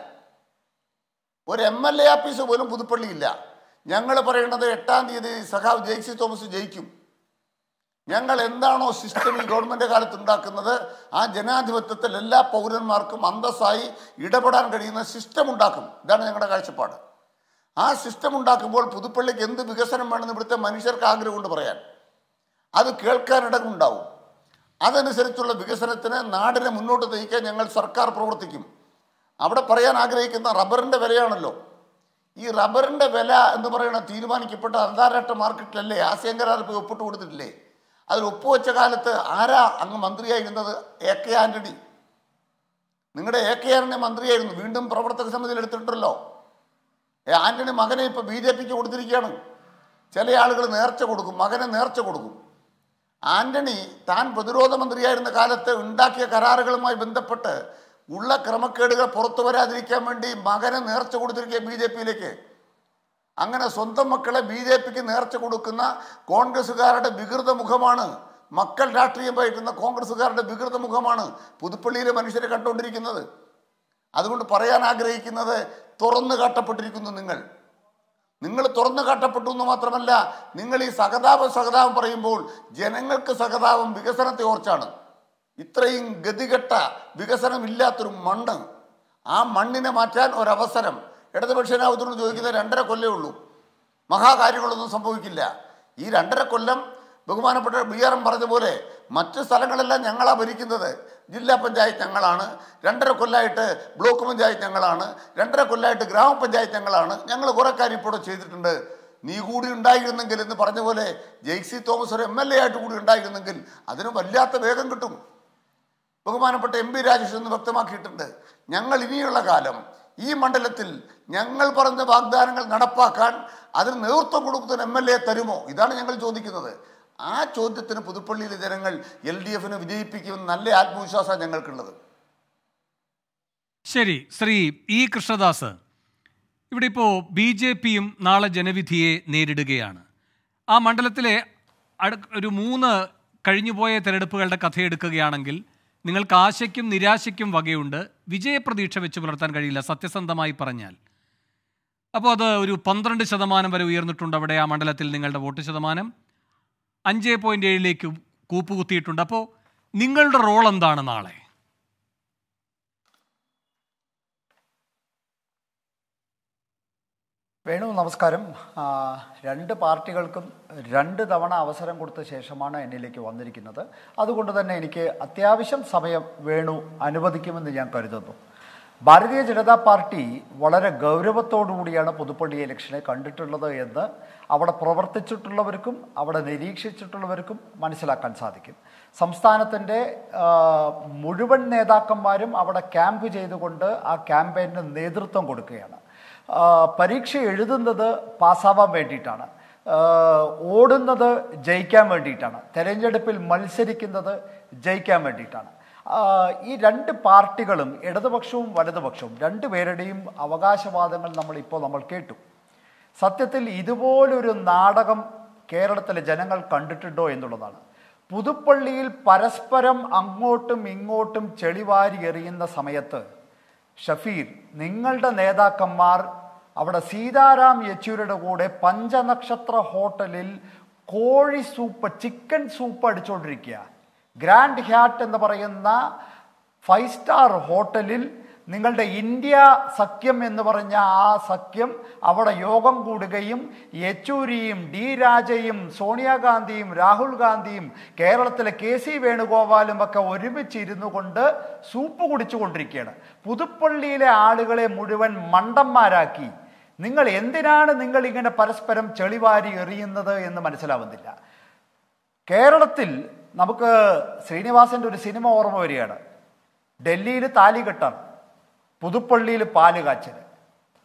ഒരു എം എൽ എ ഓഫീസ് പോലും പുതുപ്പള്ളിയില്ല ഞങ്ങൾ പറയേണ്ടത് എട്ടാം തീയതി സഖാവ് ജെയ്സി തോമസ് ജയിക്കും ഞങ്ങൾ എന്താണോ സിസ്റ്റം ഈ ഗവൺമെന്റ് കാലത്ത് ഉണ്ടാക്കുന്നത് ആ ജനാധിപത്യത്തിൽ എല്ലാ പൗരന്മാർക്കും അന്തസ്സായി ഇടപെടാൻ കഴിയുന്ന സിസ്റ്റം ഉണ്ടാക്കും ഇതാണ് ഞങ്ങളുടെ കാഴ്ചപ്പാട് ആ സിസ്റ്റം ഉണ്ടാക്കുമ്പോൾ പുതുപ്പള്ളിക്ക് എന്ത് വികസനം വേണമെന്ന് ഇവിടുത്തെ മനുഷ്യർക്ക് ആഗ്രഹമുണ്ട് പറയാൻ അത് കേൾക്കാനിടമുണ്ടാവും അതനുസരിച്ചുള്ള വികസനത്തിന് നാടിനെ മുന്നോട്ട് നയിക്കാൻ ഞങ്ങൾ സർക്കാർ പ്രവർത്തിക്കും അവിടെ പറയാൻ ആഗ്രഹിക്കുന്ന റബ്ബറിൻ്റെ വിലയാണല്ലോ ഈ റബ്ബറിൻ്റെ വില എന്ന് പറയുന്ന തീരുമാനിക്കപ്പെട്ട അന്താരാഷ്ട്ര മാർക്കറ്റിലല്ലേ ആസിയൻ കരാർ പോയി ഒപ്പിട്ട് കൊടുത്തിട്ടില്ലേ അതിൽ ഒപ്പുവെച്ച കാലത്ത് ആരാ അങ്ങ് മന്ത്രിയായിരുന്നത് എ കെ ആന്റണി നിങ്ങളുടെ എ കെ ആന്റണി മന്ത്രിയായിരുന്നു വീണ്ടും പ്രവർത്തക സമിതിയിൽ എടുത്തിട്ടുണ്ടല്ലോ ഏ, ആന്റണി മകനെ ഇപ്പൊ ബി ജെ പിക്ക് കൊടുത്തിരിക്കുകയാണ് ചില ആളുകൾ നേർച്ച കൊടുക്കും മകനെ നേർച്ച കൊടുക്കും ആന്റണി താൻ പ്രതിരോധ മന്ത്രിയായിരുന്ന കാലത്ത് ഉണ്ടാക്കിയ കരാറുകളുമായി ബന്ധപ്പെട്ട് ഉള്ള ക്രമക്കേടുകൾ പുറത്തു വരാതിരിക്കാൻ വേണ്ടി മകനെ നേർച്ച കൊടുത്തിരിക്കുക ബി ജെ പിയിലേക്ക് അങ്ങനെ സ്വന്തം മക്കളെ ബി ജെ പിക്ക് നേർച്ച കൊടുക്കുന്ന കോൺഗ്രസ്സുകാരുടെ വികൃത മുഖമാണ് മക്കൾ രാഷ്ട്രീയം പയറ്റുന്ന കോൺഗ്രസ്സുകാരുടെ വികൃത മുഖമാണ് പുതുപ്പള്ളിയിലെ മനുഷ്യരെ കണ്ടുകൊണ്ടിരിക്കുന്നത് അതുകൊണ്ട് പറയാൻ ആഗ്രഹിക്കുന്നത് തുറന്നു കാട്ടപ്പെട്ടിരിക്കുന്നു നിങ്ങൾ നിങ്ങൾ തുറന്നു കാട്ടപ്പെട്ടു എന്ന് മാത്രമല്ല നിങ്ങൾ ഈ സഹതാപം സഹതാപം പറയുമ്പോൾ ജനങ്ങൾക്ക് സഹതാപം വികസനത്തെ ഓർച്ചാണ് ഇത്രയും ഗതികെട്ട വികസനമില്ലാത്തൊരു മണ്ണ് ആ മണ്ണിനെ മാറ്റാൻ ഒരവസരം ഇടതുപക്ഷനാവത്തോട് ചോദിക്കുന്നത് രണ്ടര കൊല്ലേ ഉള്ളൂ മഹാകാര്യങ്ങളൊന്നും സംഭവിക്കില്ല ഈ രണ്ടര കൊല്ലം ബഹുമാനപ്പെട്ട ബി ആർ എം പറഞ്ഞ പോലെ മറ്റ് സ്ഥലങ്ങളെല്ലാം ഞങ്ങളാ ഭരിക്കുന്നത് ജില്ലാ പഞ്ചായത്ത് ഞങ്ങളാണ് രണ്ടര കൊല്ലമായിട്ട് ബ്ലോക്ക് പഞ്ചായത്ത് ഞങ്ങളാണ് രണ്ടര കൊല്ലമായിട്ട് ഗ്രാമപഞ്ചായത്ത് ഞങ്ങളാണ് ഞങ്ങൾ കുറേ കാര്യം ഇപ്പോൾ ചെയ്തിട്ടുണ്ട് നീ കൂടി ഉണ്ടായിരുന്നെങ്കിൽ എന്ന് പറഞ്ഞ പോലെ ജെയ്സി തോമസ് ഒരു എം എൽ എ ആയിട്ട് കൂടി ഉണ്ടായിരുന്നെങ്കിൽ അതിന് വല്ലാത്ത വേഗം കിട്ടും ബഹുമാനപ്പെട്ട എം പി രാജേഷ് എന്ന് വ്യക്തമാക്കിയിട്ടുണ്ട് ഞങ്ങൾ ഇനിയുള്ള കാലം ഈ മണ്ഡലത്തിൽ ഞങ്ങൾ പറഞ്ഞ വാഗ്ദാനങ്ങൾ നടപ്പാക്കാൻ അതിന് നേതൃത്വം കൊടുക്കുന്ന എം എൽ എ തരുമോ ഇതാണ് ഞങ്ങൾ ചോദിക്കുന്നത് ആ ചോദ്യത്തിന് പുതുപ്പള്ളിയിലെ ജനങ്ങൾ എൽ ഡി എഫിനെ വിജയിപ്പിക്കുമെന്ന് നല്ല ആത്മവിശ്വാസമാണ് ഞങ്ങൾക്കുള്ളത് ശരി ശ്രീ ഇ കൃഷ്ണദാസ് ഇവിടെ ഇപ്പോൾ ബി ജെ പിയും നാളെ ജനവിധിയെ നേരിടുകയാണ് ആ മണ്ഡലത്തിലെ അടു ഒരു മൂന്ന് കഴിഞ്ഞുപോയ തെരഞ്ഞെടുപ്പുകളുടെ കഥയെടുക്കുകയാണെങ്കിൽ നിങ്ങൾക്ക് ആശയ്ക്കും നിരാശയ്ക്കും വകയുണ്ട് വിജയപ്രതീക്ഷ വെച്ച് പുലർത്താൻ കഴിയില്ല സത്യസന്ധമായി പറഞ്ഞാൽ അപ്പോൾ അത് ഒരു പന്ത്രണ്ട് ശതമാനം വരെ ഉയർന്നിട്ടുണ്ട് അവിടെ ആ മണ്ഡലത്തിൽ നിങ്ങളുടെ വോട്ട് ശതമാനം അഞ്ച് പോയിന്റ് ഏഴിലേക്ക് കൂപ്പുകുത്തിയിട്ടുണ്ട് അപ്പോൾ നിങ്ങളുടെ റോൾ എന്താണ് നാളെ വേണു നമസ്കാരം ആ, രണ്ട് പാർട്ടികൾക്കും രണ്ട് തവണ അവസരം കൊടുത്ത ശേഷമാണ് എന്നിലേക്ക് വന്നിരിക്കുന്നത് അതുകൊണ്ട് തന്നെ എനിക്ക് അത്യാവശ്യം സമയം വേണു അനുവദിക്കുമെന്ന് ഞാൻ കരുതുന്നു ഭാരതീയ ജനതാ പാർട്ടി വളരെ ഗൗരവത്തോടു കൂടിയാണ് പുതുപ്പള്ളി ഇലക്ഷനെ കണ്ടിട്ടുള്ളത് എന്ന് അവിടെ പ്രവർത്തിച്ചിട്ടുള്ളവർക്കും അവിടെ നിരീക്ഷിച്ചിട്ടുള്ളവർക്കും മനസ്സിലാക്കാൻ സാധിക്കും സംസ്ഥാനത്തിൻ്റെ ആ, മുഴുവൻ നേതാക്കന്മാരും അവിടെ ക്യാമ്പ് ചെയ്തുകൊണ്ട് ആ ക്യാമ്പയിന് നേതൃത്വം കൊടുക്കുകയാണ് ആ, പരീക്ഷ എഴുതുന്നത് പാസ്സാവാൻ വേണ്ടിയിട്ടാണ് ആ, ഓടുന്നത് ജയിക്കാൻ വേണ്ടിയിട്ടാണ് തെരഞ്ഞെടുപ്പിൽ മത്സരിക്കുന്നത് ജയിക്കാൻ വേണ്ടിയിട്ടാണ് ആ, ഈ രണ്ട് പാർട്ടികളും ഇടതുപക്ഷവും വലതുപക്ഷവും രണ്ടുപേരുടെയും അവകാശവാദങ്ങൾ നമ്മൾ ഇപ്പോൾ നമ്മൾ കേട്ടു സത്യത്തിൽ ഇതുപോലൊരു നാടകം കേരളത്തിലെ ജനങ്ങൾ കണ്ടിട്ടുണ്ടോ എന്നുള്ളതാണ് പുതുപ്പള്ളിയിൽ പരസ്പരം അങ്ങോട്ടും ഇങ്ങോട്ടും ചെളിവാരി എറിയുന്ന സമയത്ത് ഷഫീർ നിങ്ങളുടെ നേതാക്കന്മാർ അവിടെ സീതാറാം യെച്ചൂരിയുടെ കൂടെ പഞ്ചനക്ഷത്ര ഹോട്ടലിൽ കോഴി സൂപ്പ് ചിക്കൻ സൂപ്പ് അടിച്ചുകൊണ്ടിരിക്കുക ഗ്രാൻഡ് ഹാറ്റ് എന്ന് പറയുന്ന ഫൈവ് സ്റ്റാർ ഹോട്ടലിൽ നിങ്ങളുടെ ഇന്ത്യ സഖ്യം എന്ന് പറഞ്ഞ ആ സഖ്യം അവിടെ യോഗം കൂടുകയും യെച്ചൂരിയും ഡി രാജയും സോണിയാഗാന്ധിയും രാഹുൽ ഗാന്ധിയും കേരളത്തിലെ കെ സി വേണുഗോപാലും ഒക്കെ ഒരുമിച്ചിരുന്നു കൊണ്ട് സൂപ്പ് കുടിച്ചുകൊണ്ടിരിക്കുകയാണ് പുതുപ്പള്ളിയിലെ ആളുകളെ മുഴുവൻ മണ്ടന്മാരാക്കി നിങ്ങൾ എന്തിനാണ് നിങ്ങൾ ഇങ്ങനെ പരസ്പരം ചെളിവാരി എറിയുന്നത് എന്ന് മനസ്സിലാവുന്നില്ല കേരളത്തിൽ നമുക്ക് ശ്രീനിവാസന്റെ ഒരു സിനിമ ഓർമ്മ വരികയാണ് ഡൽഹിയിൽ താലി കെട്ടാൻ പുതുപ്പള്ളിയിൽ പാല് കാച്ചൽ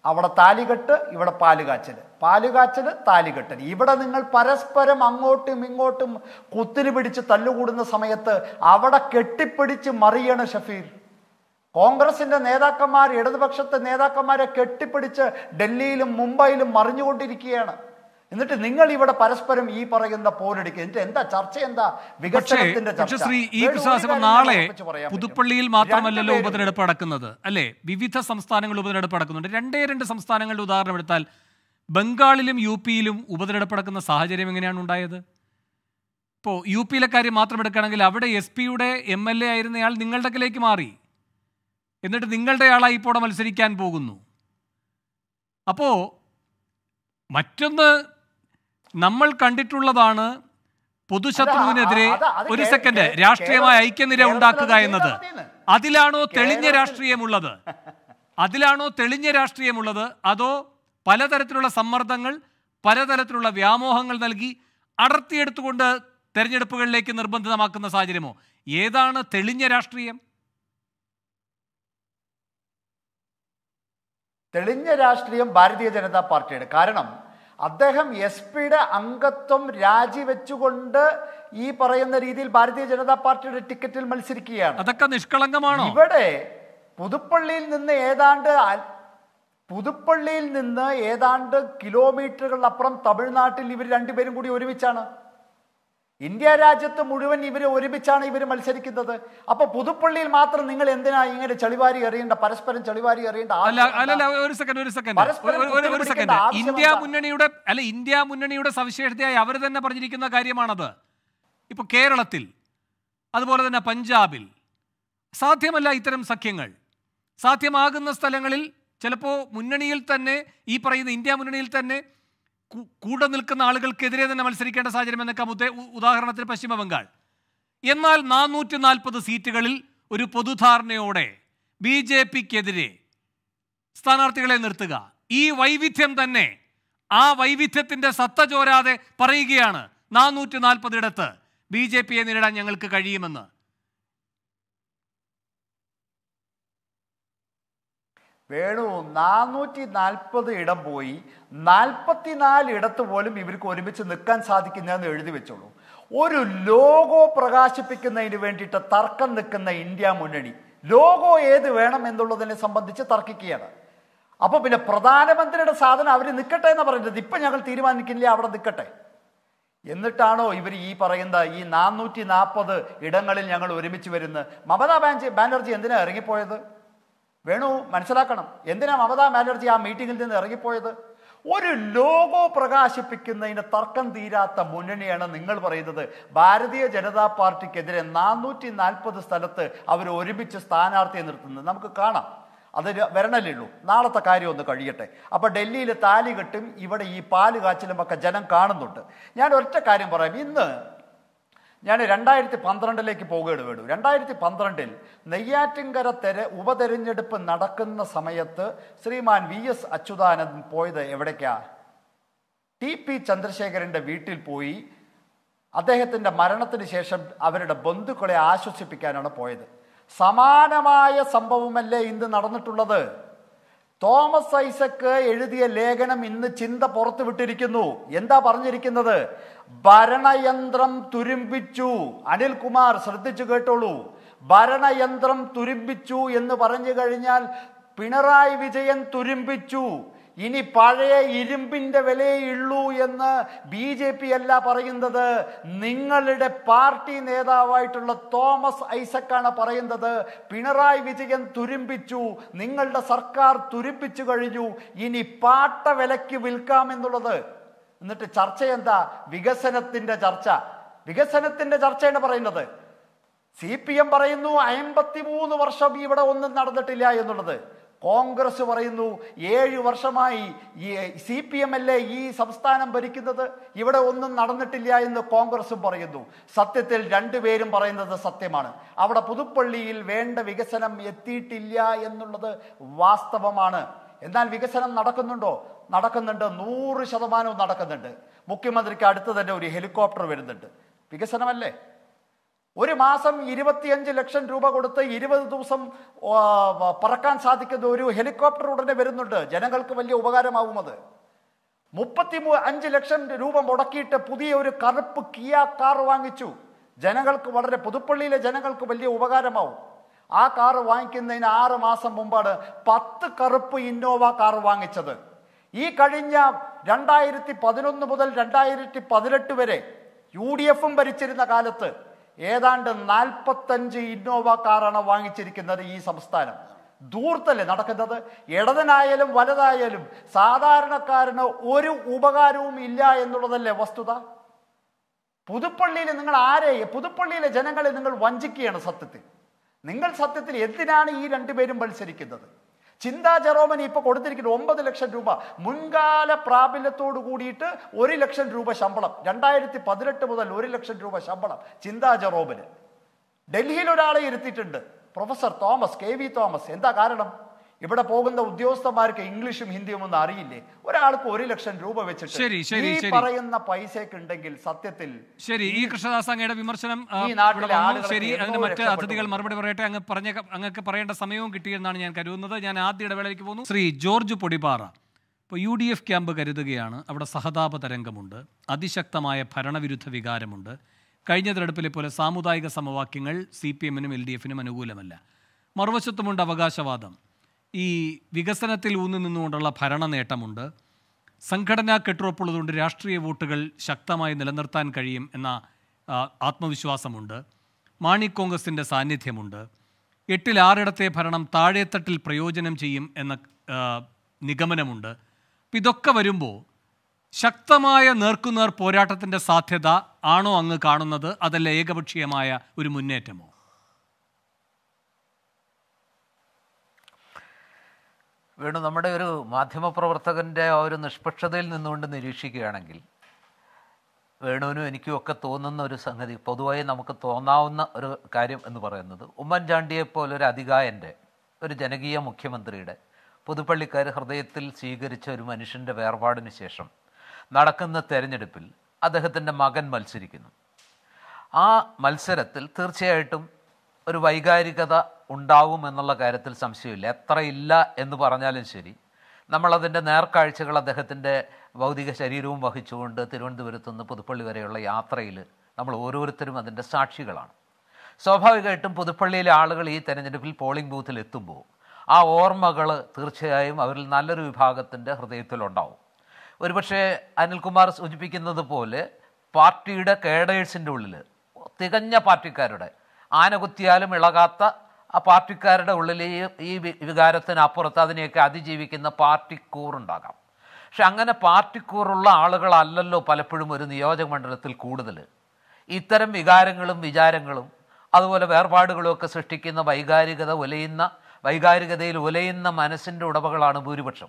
അവിടെ താലികെട്ട് ഇവിടെ പാലുകാച്ചൽ പാലുകാച്ചൽ താലികെട്ടൽ ഇവിടെ നിങ്ങൾ പരസ്പരം അങ്ങോട്ടും ഇങ്ങോട്ടും കുത്തിരി പിടിച്ച് തല്ലുകൂടുന്ന സമയത്ത് അവിടെ കെട്ടിപ്പിടിച്ച് മറിയണ് ഷഫീർ കോൺഗ്രസിന്റെ നേതാക്കന്മാർ ഇടതുപക്ഷത്തെ നേതാക്കന്മാരെ കെട്ടിപ്പിടിച്ച് ഡൽഹിയിലും മുംബൈയിലും മറിഞ്ഞുകൊണ്ടിരിക്കുകയാണ് എന്നിട്ട് നിങ്ങൾ ഇവിടെ പരസ്പരം ഈ പറയുന്ന പോരടിക്കുക എന്നിട്ട് എന്താ ചർച്ച എന്താ പക്ഷേ വികസനത്തിന്റെ പക്ഷേ ചർച്ച ശ്രീ ഇ വേണു, ഒരു കൃഷ്ണദാസ് കാര്യം നാളെ ഞാൻ ഉറപ്പിച്ച് പറയാൻ പറ്റും. പുതുപ്പള്ളിയിൽ മാത്രമല്ലല്ലോ രണ്ടുപേരും- ഉപതെരഞ്ഞെടുപ്പ് നടക്കുന്നത് അല്ലെ വിവിധ സംസ്ഥാനങ്ങളിൽ ഉപതെരഞ്ഞെടുപ്പ് നടക്കുന്നുണ്ട് രണ്ടേ രണ്ട് സംസ്ഥാനങ്ങളുടെ ഉദാഹരണം എടുത്താൽ ബംഗാളിലും യു പിയിലും ഉപതെരഞ്ഞെടുപ്പ് നടക്കുന്ന സാഹചര്യം എങ്ങനെയാണ് ഉണ്ടായത് ഇപ്പോൾ യു പിയിലെ കാര്യം മാത്രം എടുക്കുകയാണെങ്കിൽ അവിടെ എസ് പിയുടെ എം എൽ എ ആയിരുന്നയാൾ നിങ്ങളുടെക്കിലേക്ക് മാറി എന്നിട്ട് നിങ്ങളുടെ ആളായി ഇപ്പോൾ അവിടെ മത്സരിക്കാൻ പോകുന്നു അപ്പോ മറ്റൊന്ന് നമ്മൾ കണ്ടിട്ടുള്ളതാണ് പൊതുശത്രുവിനെതിരെ അത് അത് ഒരു കേ- സെക്കൻഡ് കേ- രാഷ്ട്രീയമായ കേരള- ഐക്യനിര കേരളത്തിൽ ഉണ്ടാക്കുക അത് എന്നത് ചെയ്താൽ മതിയെന്ന്. അതിലാണോ തെളിഞ്ഞ കേരളത്തിൽ- രാഷ്ട്രീയമുള്ളത് അതിലാണോ തെളിഞ്ഞ രാഷ്ട്രീയമുള്ളത് അതോ പലതരത്തിലുള്ള സമ്മർദ്ദങ്ങൾ പലതരത്തിലുള്ള വ്യാമോഹങ്ങൾ നൽകി അടർത്തിയെടുത്തുകൊണ്ട് തെരഞ്ഞെടുപ്പുകളിലേക്ക് നിർബന്ധിതമാക്കുന്ന സാഹചര്യമോ ഏതാണ് തെളിഞ്ഞ രാഷ്ട്രീയം തെളിഞ്ഞ രാഷ്ട്രീയം ഭാരതീയ ജനതാ പാർട്ടിയുടെ കാരണം അദ്ദേഹം എസ് പിയുടെ അംഗത്വം രാജിവെച്ചുകൊണ്ട് ഈ പറയുന്ന രീതിയിൽ ഭാരതീയ ജനതാ പാർട്ടിയുടെ ടിക്കറ്റിൽ മത്സരിക്കുകയാണ് അതൊക്കെ നിഷ്കളങ്കമാണോ ഇവിടെ പുതുപ്പള്ളിയിൽ നിന്ന് ഏതാണ്ട് അ- പുതുപ്പള്ളിയിൽ നിന്ന് ഏതാണ്ട് കിലോമീറ്ററുകളപ്പുറം തമിഴ്നാട്ടിൽ ഇവർ രണ്ടുപേരും കൂടി ഒരുമിച്ചാണ് ഇന്ത്യ രാജ്യത്ത് മുഴുവൻ ഇവര് ഒരുമിച്ചാണ് ഇവർ മത്സരിക്കുന്നത് അപ്പൊ പുതുപ്പള്ളിയിൽ മാത്രം നിങ്ങൾ എന്തിനാ ഇങ്ങനെ ചെളിവാരി എറിയേണ്ട പരസ്പരം ചെളിവാരി എറിയേണ്ട അല്ല ആവശ്യം അല്ല എന്താ? അല്ല ഒരു സെക്കൻഡ് ഒരു സെക്കൻഡ് പരസ്പരം ഒരു- ഒരു- ഒരു കുത്തിപ്പിടിക്കേണ്ട സെക്കൻഡ് ആവശ്യം ഇന്ത്യ എന്താ? മുന്നണിയുടെ അല്ല ഇന്ത്യ മുന്നണിയുടെ സവിശേഷതയായി അവർ തന്നെ പറഞ്ഞിരിക്കുന്ന കാര്യമാണത് ഇപ്പൊ കേരളത്തിൽ അതുപോലെ തന്നെ പഞ്ചാബിൽ സാധ്യമല്ല ഇത്തരം സഖ്യങ്ങൾ സാധ്യമാകുന്ന സ്ഥലങ്ങളിൽ ചിലപ്പോൾ മുന്നണിയിൽ തന്നെ ഈ പറയുന്ന ഇന്ത്യ മുന്നണിയിൽ തന്നെ കു- കൂടെ നിൽക്കുന്ന ആളുകൾക്കെതിരെ തന്നെ മത്സരിക്കേണ്ട സാഹചര്യം എന്നൊക്കെ ഉദ്ദേ- ഉ- ഉദാഹരണത്തിന് പശ്ചിമ ബംഗാൾ എന്നാൽ നാനൂറ്റി നാൽപ്പത് സീറ്റുകളിൽ ഒരു പൊതുധാരണയോടെ ബി ജെ പിക്കെതിരെ സ്ഥാനാർത്ഥികളെ നിർത്തുക ഈ വൈവിധ്യം തന്നെ ആ വൈവിധ്യത്തിന്റെ സത്ത ചോരാതെ പറയുകയാണ് നാനൂറ്റി നാൽപ്പതിടത്ത് ബി ജെ പിയെ നേരിടാൻ ഞങ്ങൾക്ക് കഴിയുമെന്ന് വേണു നാനൂറ്റി നാൽപ്പത് ഇടം പോയി നാൽപ്പത്തിനാല് ഇടത്ത് പോലും ഇവർക്ക് ഒരുമിച്ച് നിൽക്കാൻ സാധിക്കുന്നതെന്ന് എഴുതി വെച്ചോളൂ ഒരു ലോഗോ പ്രകാശിപ്പിക്കുന്നതിന് വേണ്ടിയിട്ട് തർക്കം നിൽക്കുന്ന ഇന്ത്യ മുന്നണി ലോഗോ ഏത് വേണം എന്നുള്ളതിനെ സംബന്ധിച്ച് തർക്കിക്കുകയാണ് അപ്പൊ പിന്നെ പ്രധാനമന്ത്രിയുടെ സാധനം അവർ നിൽക്കട്ടെ എന്ന് പറയുന്നത് ഇപ്പൊ ഞങ്ങൾ തീരുമാനിക്കില്ല അവിടെ നിൽക്കട്ടെ എന്നിട്ടാണോ ഇവർ ഈ പറയുന്ന ഈ നാനൂറ്റി നാൽപ്പത് ഇടങ്ങളിൽ ഞങ്ങൾ ഒരുമിച്ച് വരുന്നത് മമതാ ബാനർജി ബാനർജി എന്തിനാ ഇറങ്ങിപ്പോയത് വേണു മനസ്സിലാക്കണം എന്തിനാ മമതാ ബാനർജി ആ മീറ്റിംഗിൽ നിന്ന് ഇറങ്ങിപ്പോയത് ഒരു ലോഗോ പ്രകാശിപ്പിക്കുന്നതിന് തർക്കം തീരാത്ത മുന്നണിയാണ് നിങ്ങൾ പറയുന്നത് ഭാരതീയ ജനതാ പാർട്ടിക്കെതിരെ നാനൂറ്റി നാൽപ്പത് സ്ഥലത്ത് അവർ ഒരുമിച്ച് സ്ഥാനാർത്ഥിയെ നിർത്തുന്നത് നമുക്ക് കാണാം അത് ര- വരണല്ലേ ഉള്ളൂ നാളത്തെ കാര്യം ഒന്ന് കഴിയട്ടെ അപ്പൊ ഡൽഹിയിൽ താലി കെട്ടും ഇവിടെ ഈ പാല് കാച്ചിലും ഒക്കെ ജനം കാണുന്നുണ്ട് ഞാൻ ഒറ്റ കാര്യം പറയാം ഇന്ന് ഞാൻ രണ്ടായിരത്തി പന്ത്രണ്ടിലേക്ക് പോവുകയാണ് വേണു രണ്ടായിരത്തി പന്ത്രണ്ടിൽ നെയ്യാറ്റിൻകര തെര ഉപതെരഞ്ഞെടുപ്പ് നടക്കുന്ന സമയത്ത് ശ്രീമാൻ വി എസ് അച്യുതാനന്ദൻ പോയത് എവിടേക്കാ ടി പി ചന്ദ്രശേഖരന്റെ വീട്ടിൽ പോയി അദ്ദേഹത്തിന്റെ മരണത്തിന് ശേഷം അവരുടെ ബന്ധുക്കളെ ആശ്വസിപ്പിക്കാനാണ് പോയത് സമാനമായ സംഭവമല്ലേ ഇന്ന് നടന്നിട്ടുള്ളത് തോമസ് ഐസക്ക് എഴുതിയ ലേഖനം ഇന്ന് ചിന്ത പുറത്തുവിട്ടിരിക്കുന്നു എന്താ പറഞ്ഞിരിക്കുന്നത് ഭരണയന്ത്രം തുരുമ്പിച്ചു അനിൽകുമാർ ശ്രദ്ധിച്ചു കേട്ടോളൂ ഭരണയന്ത്രം തുരുമ്പിച്ചു എന്ന് പറഞ്ഞു കഴിഞ്ഞാൽ പിണറായി വിജയൻ തുരുമ്പിച്ചു ഇനി പഴയ ഇരുമ്പിന്റെ വിലയേ ഉള്ളൂ എന്ന് ബി ജെ പി അല്ല പറയുന്നത് നിങ്ങളുടെ പാർട്ടി നേതാവായിട്ടുള്ള തോമസ് ഐസക്കാണ് പറയുന്നത് പിണറായി വിജയൻ തുരുമ്പിച്ചു നിങ്ങളുടെ സർക്കാർ തുരുമ്പിച്ചു കഴിഞ്ഞു ഇനി പാട്ട വിലയ്ക്ക് വിൽക്കാമെന്നുള്ളത് എന്നിട്ട് ചർച്ച എന്താ വികസനത്തിന്റെ ചർച്ച വികസനത്തിന്റെ ചർച്ചയാണ് പറയുന്നത് സി പി എം പറയുന്നു അമ്പത്തിമൂന്ന് വർഷം ഇവിടെ ഒന്നും നടന്നിട്ടില്ല എന്നുള്ളത് കോൺഗ്രസ് പറയുന്നു ഏഴ് വർഷമായി ഈ സി പി എം അല്ലേ ഈ സംസ്ഥാനം ഭരിക്കുന്നത് ഇവിടെ ഒന്നും നടന്നിട്ടില്ല എന്ന് കോൺഗ്രസും പറയുന്നു സത്യത്തിൽ രണ്ടുപേരും പറയുന്നത് സത്യമാണ് അവിടെ പുതുപ്പള്ളിയിൽ വേണ്ട വികസനം എത്തിയിട്ടില്ല എന്നുള്ളത് വാസ്തവമാണ് എന്നാൽ വികസനം നടക്കുന്നുണ്ടോ നടക്കുന്നുണ്ട് നൂറ് ശതമാനവും നടക്കുന്നുണ്ട് മുഖ്യമന്ത്രിക്ക് അടുത്ത് തന്നെ ഒരു ഹെലികോപ്റ്റർ വരുന്നുണ്ട് വികസനമല്ലേ ഒരു മാസം ഇരുപത്തിയഞ്ച് ലക്ഷം രൂപ കൊടുത്ത് ഇരുപത് ദിവസം ആ, പറക്കാൻ സാധിക്കുന്ന ഒരു ഹെലികോപ്റ്റർ ഉടനെ വരുന്നുണ്ട് ജനങ്ങൾക്ക് വലിയ ഉപകാരമാവും അത് മുപ്പത്തി അഞ്ച് ലക്ഷം രൂപ മുടക്കിയിട്ട് പുതിയ ഒരു കറുപ്പ് കിയ കാർ വാങ്ങിച്ചു ജനങ്ങൾക്ക് വളരെ പുതുപ്പള്ളിയിലെ ജനങ്ങൾക്ക് വലിയ ഉപകാരമാവും ആ കാർ വാങ്ങിക്കുന്നതിന് ആറ് മാസം മുമ്പാണ് പത്ത് കറുപ്പ് ഇന്നോവ കാർ വാങ്ങിച്ചത് ഈ കഴിഞ്ഞ രണ്ടായിരത്തി പതിനൊന്ന് മുതൽ രണ്ടായിരത്തി പതിനെട്ട് വരെ യു ഡി എഫും ഭരിച്ചിരുന്ന കാലത്ത് ഏതാണ്ട് നാൽപ്പത്തഞ്ച് ഇന്നോവ കാറാണ് വാങ്ങിച്ചിരിക്കുന്നത് ഈ സംസ്ഥാനം ദൂർത്തല്ലേ നടക്കുന്നത് ഇടതനായാലും വലതായാലും സാധാരണക്കാരന് ഒരു ഉപകാരവും ഇല്ല എന്നുള്ളതല്ലേ വസ്തുത പുതുപ്പള്ളിയിൽ നിങ്ങൾ ആരെ പുതുപ്പള്ളിയിലെ ജനങ്ങളെ നിങ്ങൾ വഞ്ചിക്കുകയാണ് സത്യത്തിൽ നിങ്ങൾ സത്യത്തിൽ എന്തിനാണ് ഈ രണ്ടുപേരും മത്സരിക്കുന്നത് ചിന്താ ജെറോമന് ഇപ്പൊ കൊടുത്തിരിക്കുന്നത് ഒമ്പത് ലക്ഷം രൂപ മുൻകാല പ്രാബല്യത്തോട് കൂടിയിട്ട് ഒരു ലക്ഷം രൂപ ശമ്പളം രണ്ടായിരത്തി പതിനെട്ട് മുതൽ ഒരു ലക്ഷം രൂപ ശമ്പളം ചിന്താ ജെറോമന് ഡൽഹിയിൽ ഒരാളെ ഇരുത്തിയിട്ടുണ്ട് professor Thomas K V Thomas എന്താ കാരണം ഇവിടെ പോകുന്ന ഉദ്യോഗസ്ഥന്മാർക്ക് ഇംഗ്ലീഷും ഹിന്ദിയും ഒന്നും അറിയില്ലേ ഒരാൾക്ക് ഒരു ലക്ഷം രൂപ വെച്ചിട്ട് ശരി, ശരി, ഈ ശരി. പറയുന്ന പൈസയൊക്കെ ഉണ്ടെങ്കിൽ സത്യത്തിൽ ശരി ഈ കൃഷ്ണദാസ് അങ്ങയുടെ വിമർശനം ആ, ഈ നാട്ടിലെ ഇവിടെ വന്നു. ആളുകളൊക്കെ ശരി അതിന് എന്നോ മറ്റ് രക്ഷപ്പെട്ടു. അതിഥികൾ മറുപടി പറയട്ടെ അങ്ങ് പറഞ്ഞ അങ്ങക്ക് പറയേണ്ട സമയവും കിട്ടിയെന്നാണ് ഞാൻ കരുതുന്നത് ഞാൻ ആദ്യ ഇടവേളയ്ക്ക് പോകുന്നു ശ്രീ ജോർജ് പൊടിപ്പാറ ഇപ്പോൾ യു ഡി എഫ് ക്യാമ്പ് കരുതുകയാണ് അവിടെ സഹതാപ തരംഗമുണ്ട് അതിശക്തമായ ഭരണവിരുദ്ധ വികാരമുണ്ട് കഴിഞ്ഞ തെരഞ്ഞെടുപ്പിലെ പോലെ സാമുദായിക സമവാക്യങ്ങൾ സി പി എമ്മിനും എൽ ഡി എഫിനും അനുകൂലമല്ല മറുവശത്തുമുണ്ട് അവകാശവാദം ഈ വികസനത്തിൽ ഊന്നി നിന്നുകൊണ്ടുള്ള ഭരണ നേട്ടമുണ്ട് സംഘടനാ കെട്ടുറപ്പുള്ളതുകൊണ്ട് രാഷ്ട്രീയ വോട്ടുകൾ ശക്തമായി നിലനിർത്താൻ കഴിയും എന്ന ആ, ആത്മവിശ്വാസമുണ്ട് മാണി കോൺഗ്രസിൻ്റെ സാന്നിധ്യമുണ്ട് എട്ടിൽ ആറിടത്തെ ഭരണം താഴെത്തട്ടിൽ പ്രയോജനം ചെയ്യും എന്ന ആ, നിഗമനമുണ്ട് അപ്പം ഇതൊക്കെ വരുമ്പോൾ ശക്തമായ നേർക്കുനേർ പോരാട്ടത്തിൻ്റെ സാധ്യത ആണോ അങ്ങ് കാണുന്നത് അതല്ല ഏകപക്ഷീയമായ ഒരു മുന്നേറ്റമോ വേണു നമ്മുടെ ഒരു മാധ്യമപ്രവർത്തകൻ്റെ ആ ഒരു നിഷ്പക്ഷതയിൽ നിന്നുകൊണ്ട് നിരീക്ഷിക്കുകയാണെങ്കിൽ വേണുവിനും എനിക്കും ഒക്കെ തോന്നുന്ന ഒരു സംഗതി പൊതുവായി നമുക്ക് തോന്നാവുന്ന ഒരു കാര്യം എന്ന് പറയുന്നത് ഉമ്മൻചാണ്ടിയെ പോലൊരു അധികായൻ്റെ ഒരു ജനകീയ മുഖ്യമന്ത്രിയുടെ പുതുപ്പള്ളിക്കാർ ഹൃദയത്തിൽ സ്വീകരിച്ച ഒരു മനുഷ്യൻ്റെ വേർപാടിന് ശേഷം നടക്കുന്ന തെരഞ്ഞെടുപ്പിൽ അദ്ദേഹത്തിൻ്റെ മകൻ മത്സരിക്കുന്നു ആ മത്സരത്തിൽ തീർച്ചയായിട്ടും ഒരു വൈകാരികത ഉണ്ടാവും എന്നുള്ള കാര്യത്തിൽ സംശയമില്ല എത്ര ഇല്ല എന്ന് പറഞ്ഞാലും ശരി നമ്മളതിൻ്റെ നേർക്കാഴ്ചകൾ അദ്ദേഹത്തിൻ്റെ ഭൗതിക ശരീരവും വഹിച്ചുകൊണ്ട് തിരുവനന്തപുരത്ത് നിന്ന് പുതുപ്പള്ളി വരെയുള്ള യാത്രയിൽ നമ്മൾ ഓരോരുത്തരും അതിൻ്റെ സാക്ഷികളാണ് സ്വാഭാവികമായിട്ടും പുതുപ്പള്ളിയിലെ ആളുകൾ ഈ തെരഞ്ഞെടുപ്പിൽ പോളിംഗ് ബൂത്തിൽ എത്തുമ്പോൾ ആ ഓർമ്മകൾ തീർച്ചയായും അവരിൽ നല്ലൊരു വിഭാഗത്തിൻ്റെ ഹൃദയത്തിലുണ്ടാവും ഒരുപക്ഷെ അനിൽകുമാർ സൂചിപ്പിക്കുന്നത് പോലെ പാർട്ടിയുടെ കേഡേഴ്സിൻ്റെ ഉള്ളിൽ തികഞ്ഞ പാർട്ടിക്കാരുടെ ആനകുത്തിയാലും ഇളകാത്ത ആ പാർട്ടിക്കാരുടെ ഉള്ളിൽ ഈ ഈ വി- വികാരത്തിനപ്പുറത്ത് അതിനെയൊക്കെ അതിജീവിക്കുന്ന പാർട്ടിക്കൂറുണ്ടാകാം പക്ഷെ അങ്ങനെ പാർട്ടിക്കൂറുള്ള ആളുകളല്ലല്ലോ പലപ്പോഴും ഒരു നിയോജക മണ്ഡലത്തിൽ കൂടുതൽ ഇത്തരം വികാരങ്ങളും വിചാരങ്ങളും അതുപോലെ വേർപാടുകളും ഒക്കെ സൃഷ്ടിക്കുന്ന വൈകാരികത ഉലയുന്ന വൈകാരികതയിൽ ഉലയുന്ന മനസ്സിൻ്റെ ഉടമകളാണ് ഭൂരിപക്ഷം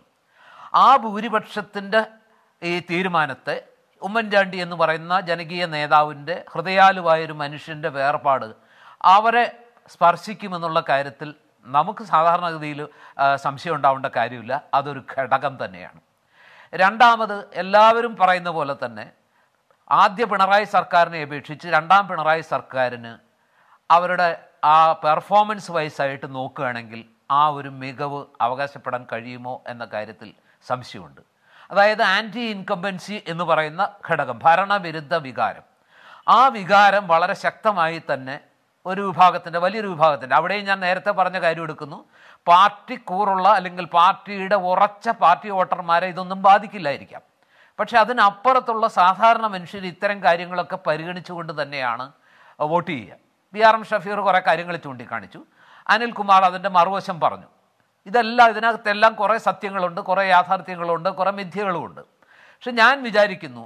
ആ ഭൂരിപക്ഷത്തിൻ്റെ ഈ തീരുമാനത്തെ ഉമ്മൻചാണ്ടി എന്ന് പറയുന്ന ജനകീയ നേതാവിൻ്റെ ഹൃദയാലുവായൊരു മനുഷ്യൻ്റെ വേർപാട് അവരെ സ്പർശിക്കുമെന്നുള്ള കാര്യത്തിൽ നമുക്ക് സാധാരണഗതിയിൽ ആ, സംശയം ഉണ്ടാവേണ്ട കാര്യമില്ല അതൊരു ഘടകം തന്നെയാണ് രണ്ടാമത് എല്ലാവരും പറയുന്ന പോലെ തന്നെ ആദ്യ പിണറായി സർക്കാരിനെ അപേക്ഷിച്ച് രണ്ടാം പിണറായി സർക്കാരിന് അവരുടെ ആ പെർഫോമൻസ് വൈസായിട്ട് നോക്കുകയാണെങ്കിൽ ആ ഒരു മികവ് അവകാശപ്പെടാൻ കഴിയുമോ എന്ന കാര്യത്തിൽ സംശയമുണ്ട് അതായത് ആൻറ്റി ഇൻകംബൻസി എന്ന് പറയുന്ന ഘടകം ഭരണവിരുദ്ധ വികാരം ആ വികാരം വളരെ ശക്തമായി തന്നെ ഒരു വിഭാഗത്തിൻ്റെ വലിയൊരു വിഭാഗത്തിൻ്റെ അവിടെയും ഞാൻ നേരത്തെ പറഞ്ഞ കാര്യം എടുക്കുന്നു പാർട്ടി കൂറുള്ള അല്ലെങ്കിൽ പാർട്ടിയുടെ ഉറച്ച പാർട്ടി വോട്ടർമാരെ ഇതൊന്നും ബാധിക്കില്ലായിരിക്കാം പക്ഷെ അതിനപ്പുറത്തുള്ള സാധാരണ മനുഷ്യർ ഇത്തരം കാര്യങ്ങളൊക്കെ പരിഗണിച്ചുകൊണ്ട് തന്നെയാണ് വോട്ട് ചെയ്യുക ബി ആർ എം ഷഫീർ കുറേ കാര്യങ്ങൾ ചൂണ്ടിക്കാണിച്ചു അനിൽകുമാർ അതിൻ്റെ മറുവശം പറഞ്ഞു ഇതെല്ലാം ഇതിനകത്തെല്ലാം കുറേ സത്യങ്ങളുണ്ട് കുറേ യാഥാർത്ഥ്യങ്ങളുണ്ട് കുറേ മിഥ്യകളുമുണ്ട് പക്ഷെ ഞാൻ വിചാരിക്കുന്നു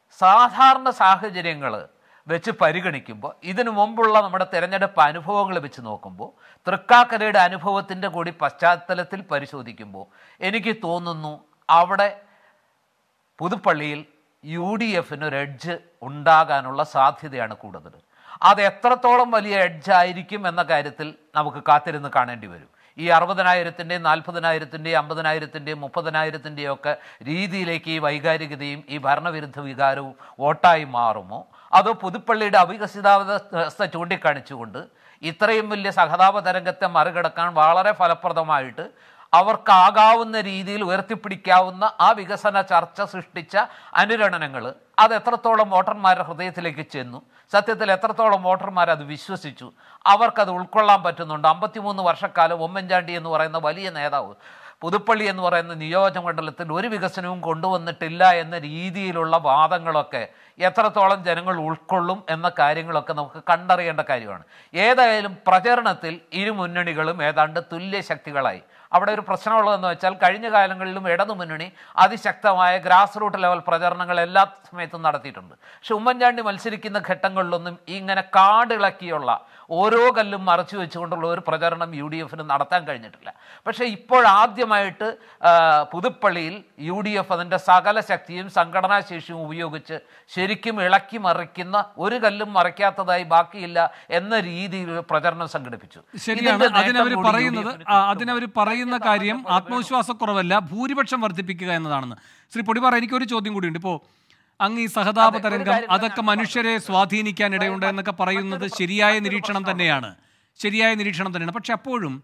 സാധാരണ സാഹചര്യങ്ങൾ വെച്ച് പരിഗണിക്കുമ്പോൾ ഇതിനു മുമ്പുള്ള നമ്മുടെ തിരഞ്ഞെടുപ്പ് അനുഭവങ്ങൾ വെച്ച് നോക്കുമ്പോൾ തൃക്കാക്കരയുടെ അനുഭവത്തിൻ്റെ കൂടി പശ്ചാത്തലത്തിൽ പരിശോധിക്കുമ്പോൾ എനിക്ക് തോന്നുന്നു അവിടെ പുതുപ്പള്ളിയിൽ യു ഡി എഫിന് ഒരു എഡ്ജ് ഉണ്ടാകാനുള്ള സാധ്യതയാണ് കൂടുതൽ അത് എത്രത്തോളം വലിയ എഡ്ജ് ആയിരിക്കും എന്ന കാര്യത്തിൽ നമുക്ക് കാത്തിരുന്ന് കാണേണ്ടി വരും ഈ അറുപതിനായിരത്തിൻ്റെയും നാൽപ്പതിനായിരത്തിൻ്റെയും അമ്പതിനായിരത്തിൻ്റെയും മുപ്പതിനായിരത്തിൻ്റെയും ഒക്കെ രീതിയിലേക്ക് ഈ വൈകാരികതയും ഈ ഭരണവിരുദ്ധ വികാരവും വോട്ടായി മാറുമോ അതോ പുതുപ്പള്ളിയുടെ അവികസിതാവസ്ഥ ചൂണ്ടിക്കാണിച്ചുകൊണ്ട് ഇത്രയും വലിയ സഹതാപ തരംഗത്തെ മറികടക്കാൻ വളരെ ഫലപ്രദമായിട്ട് അവർക്കാകാവുന്ന രീതിയിൽ ഉയർത്തിപ്പിടിക്കാവുന്ന ആ വികസന ചർച്ച സൃഷ്ടിച്ച അനുരണനങ്ങൾ അത് എത്രത്തോളം വോട്ടർമാരുടെ ഹൃദയത്തിലേക്ക് ചെന്നു സത്യത്തിൽ എത്രത്തോളം വോട്ടർമാർ അത് വിശ്വസിച്ചു അവർക്കത് ഉൾക്കൊള്ളാൻ പറ്റുന്നുണ്ട് അമ്പത്തിമൂന്ന് വർഷക്കാലം ഉമ്മൻചാണ്ടി എന്ന് പറയുന്ന വലിയ നേതാവ് പുതുപ്പള്ളി എന്ന് പറയുന്ന നിയോജകമണ്ഡലത്തിൽ ഒരു വികസനവും കൊണ്ടുവന്നിട്ടില്ല എന്ന രീതിയിലുള്ള വാദങ്ങളൊക്കെ എത്രത്തോളം ജനങ്ങൾ ഉൾക്കൊള്ളും എന്ന കാര്യങ്ങളൊക്കെ നമുക്ക് കണ്ടറിയേണ്ട കാര്യമാണ് ഏതായാലും പ്രചരണത്തിൽ ഇരു മുന്നണികളും ഏതാണ്ട് തുല്യ ശക്തികളായി അവിടെ ഒരു പ്രശ്നമുള്ളതെന്ന് വെച്ചാൽ കഴിഞ്ഞ കാലങ്ങളിലും ഇടതു മുന്നണി അതിശക്തമായ ഗ്രാസ് റൂട്ട് ലെവൽ പ്രചരണങ്ങൾ എല്ലാ സമയത്തും നടത്തിയിട്ടുണ്ട് പക്ഷെ ഉമ്മൻചാണ്ടി മത്സരിക്കുന്ന ഘട്ടങ്ങളിലൊന്നും ഇങ്ങനെ കാടിളക്കിയുള്ള ഓരോ കല്ലും മറച്ചു വെച്ചുകൊണ്ടുള്ള ഒരു പ്രചരണം യു ഡി എഫിന് നടത്താൻ കഴിഞ്ഞിട്ടില്ല പക്ഷേ ഇപ്പോഴാദ്യമായിട്ട് ആ, പുതുപ്പള്ളിയിൽ യു ഡി എഫ് അതിൻ്റെ സകല ശക്തിയും സംഘടനാ ശേഷിയും ഉപയോഗിച്ച് ശരിക്കും ഇളക്കി മറിക്കുന്ന ഒരു കല്ലും മറിക്കാത്തതായി ബാക്കിയില്ല എന്ന രീതിയിൽ ഒരു പ്രചരണം സംഘടിപ്പിച്ചു ശരിയാണ് ഇതിന്റെ നേട്ടം അതിനവർ കൂടി പറയുന്നത് UDF ന് ആ, കിട്ടും. അതിനവർ പറയുന്ന കാര്യം ആത്മവിശ്വാസക്കുറവല്ല ഭൂരിപക്ഷം വർദ്ധിപ്പിക്കുക എന്നതാണെന്ന് ശ്രീ പൊടിപാറ എനിക്കൊരു ചോദ്യം കൂടിയുണ്ട് ഇപ്പോൾ അങ്ങ് ഈ സഹതാപ അതെ, ഒരു തരംഗം കാര്യം അതൊക്കെ മനുഷ്യരെ സ്വാധീനിക്കാൻ ഇടയുണ്ട് എന്നൊക്കെ പറയുന്നത് ശരിയായ നിരീക്ഷണം തന്നെയാണ് ശരിയായ നിരീക്ഷണം തന്നെയാണ് പക്ഷെ അപ്പോഴും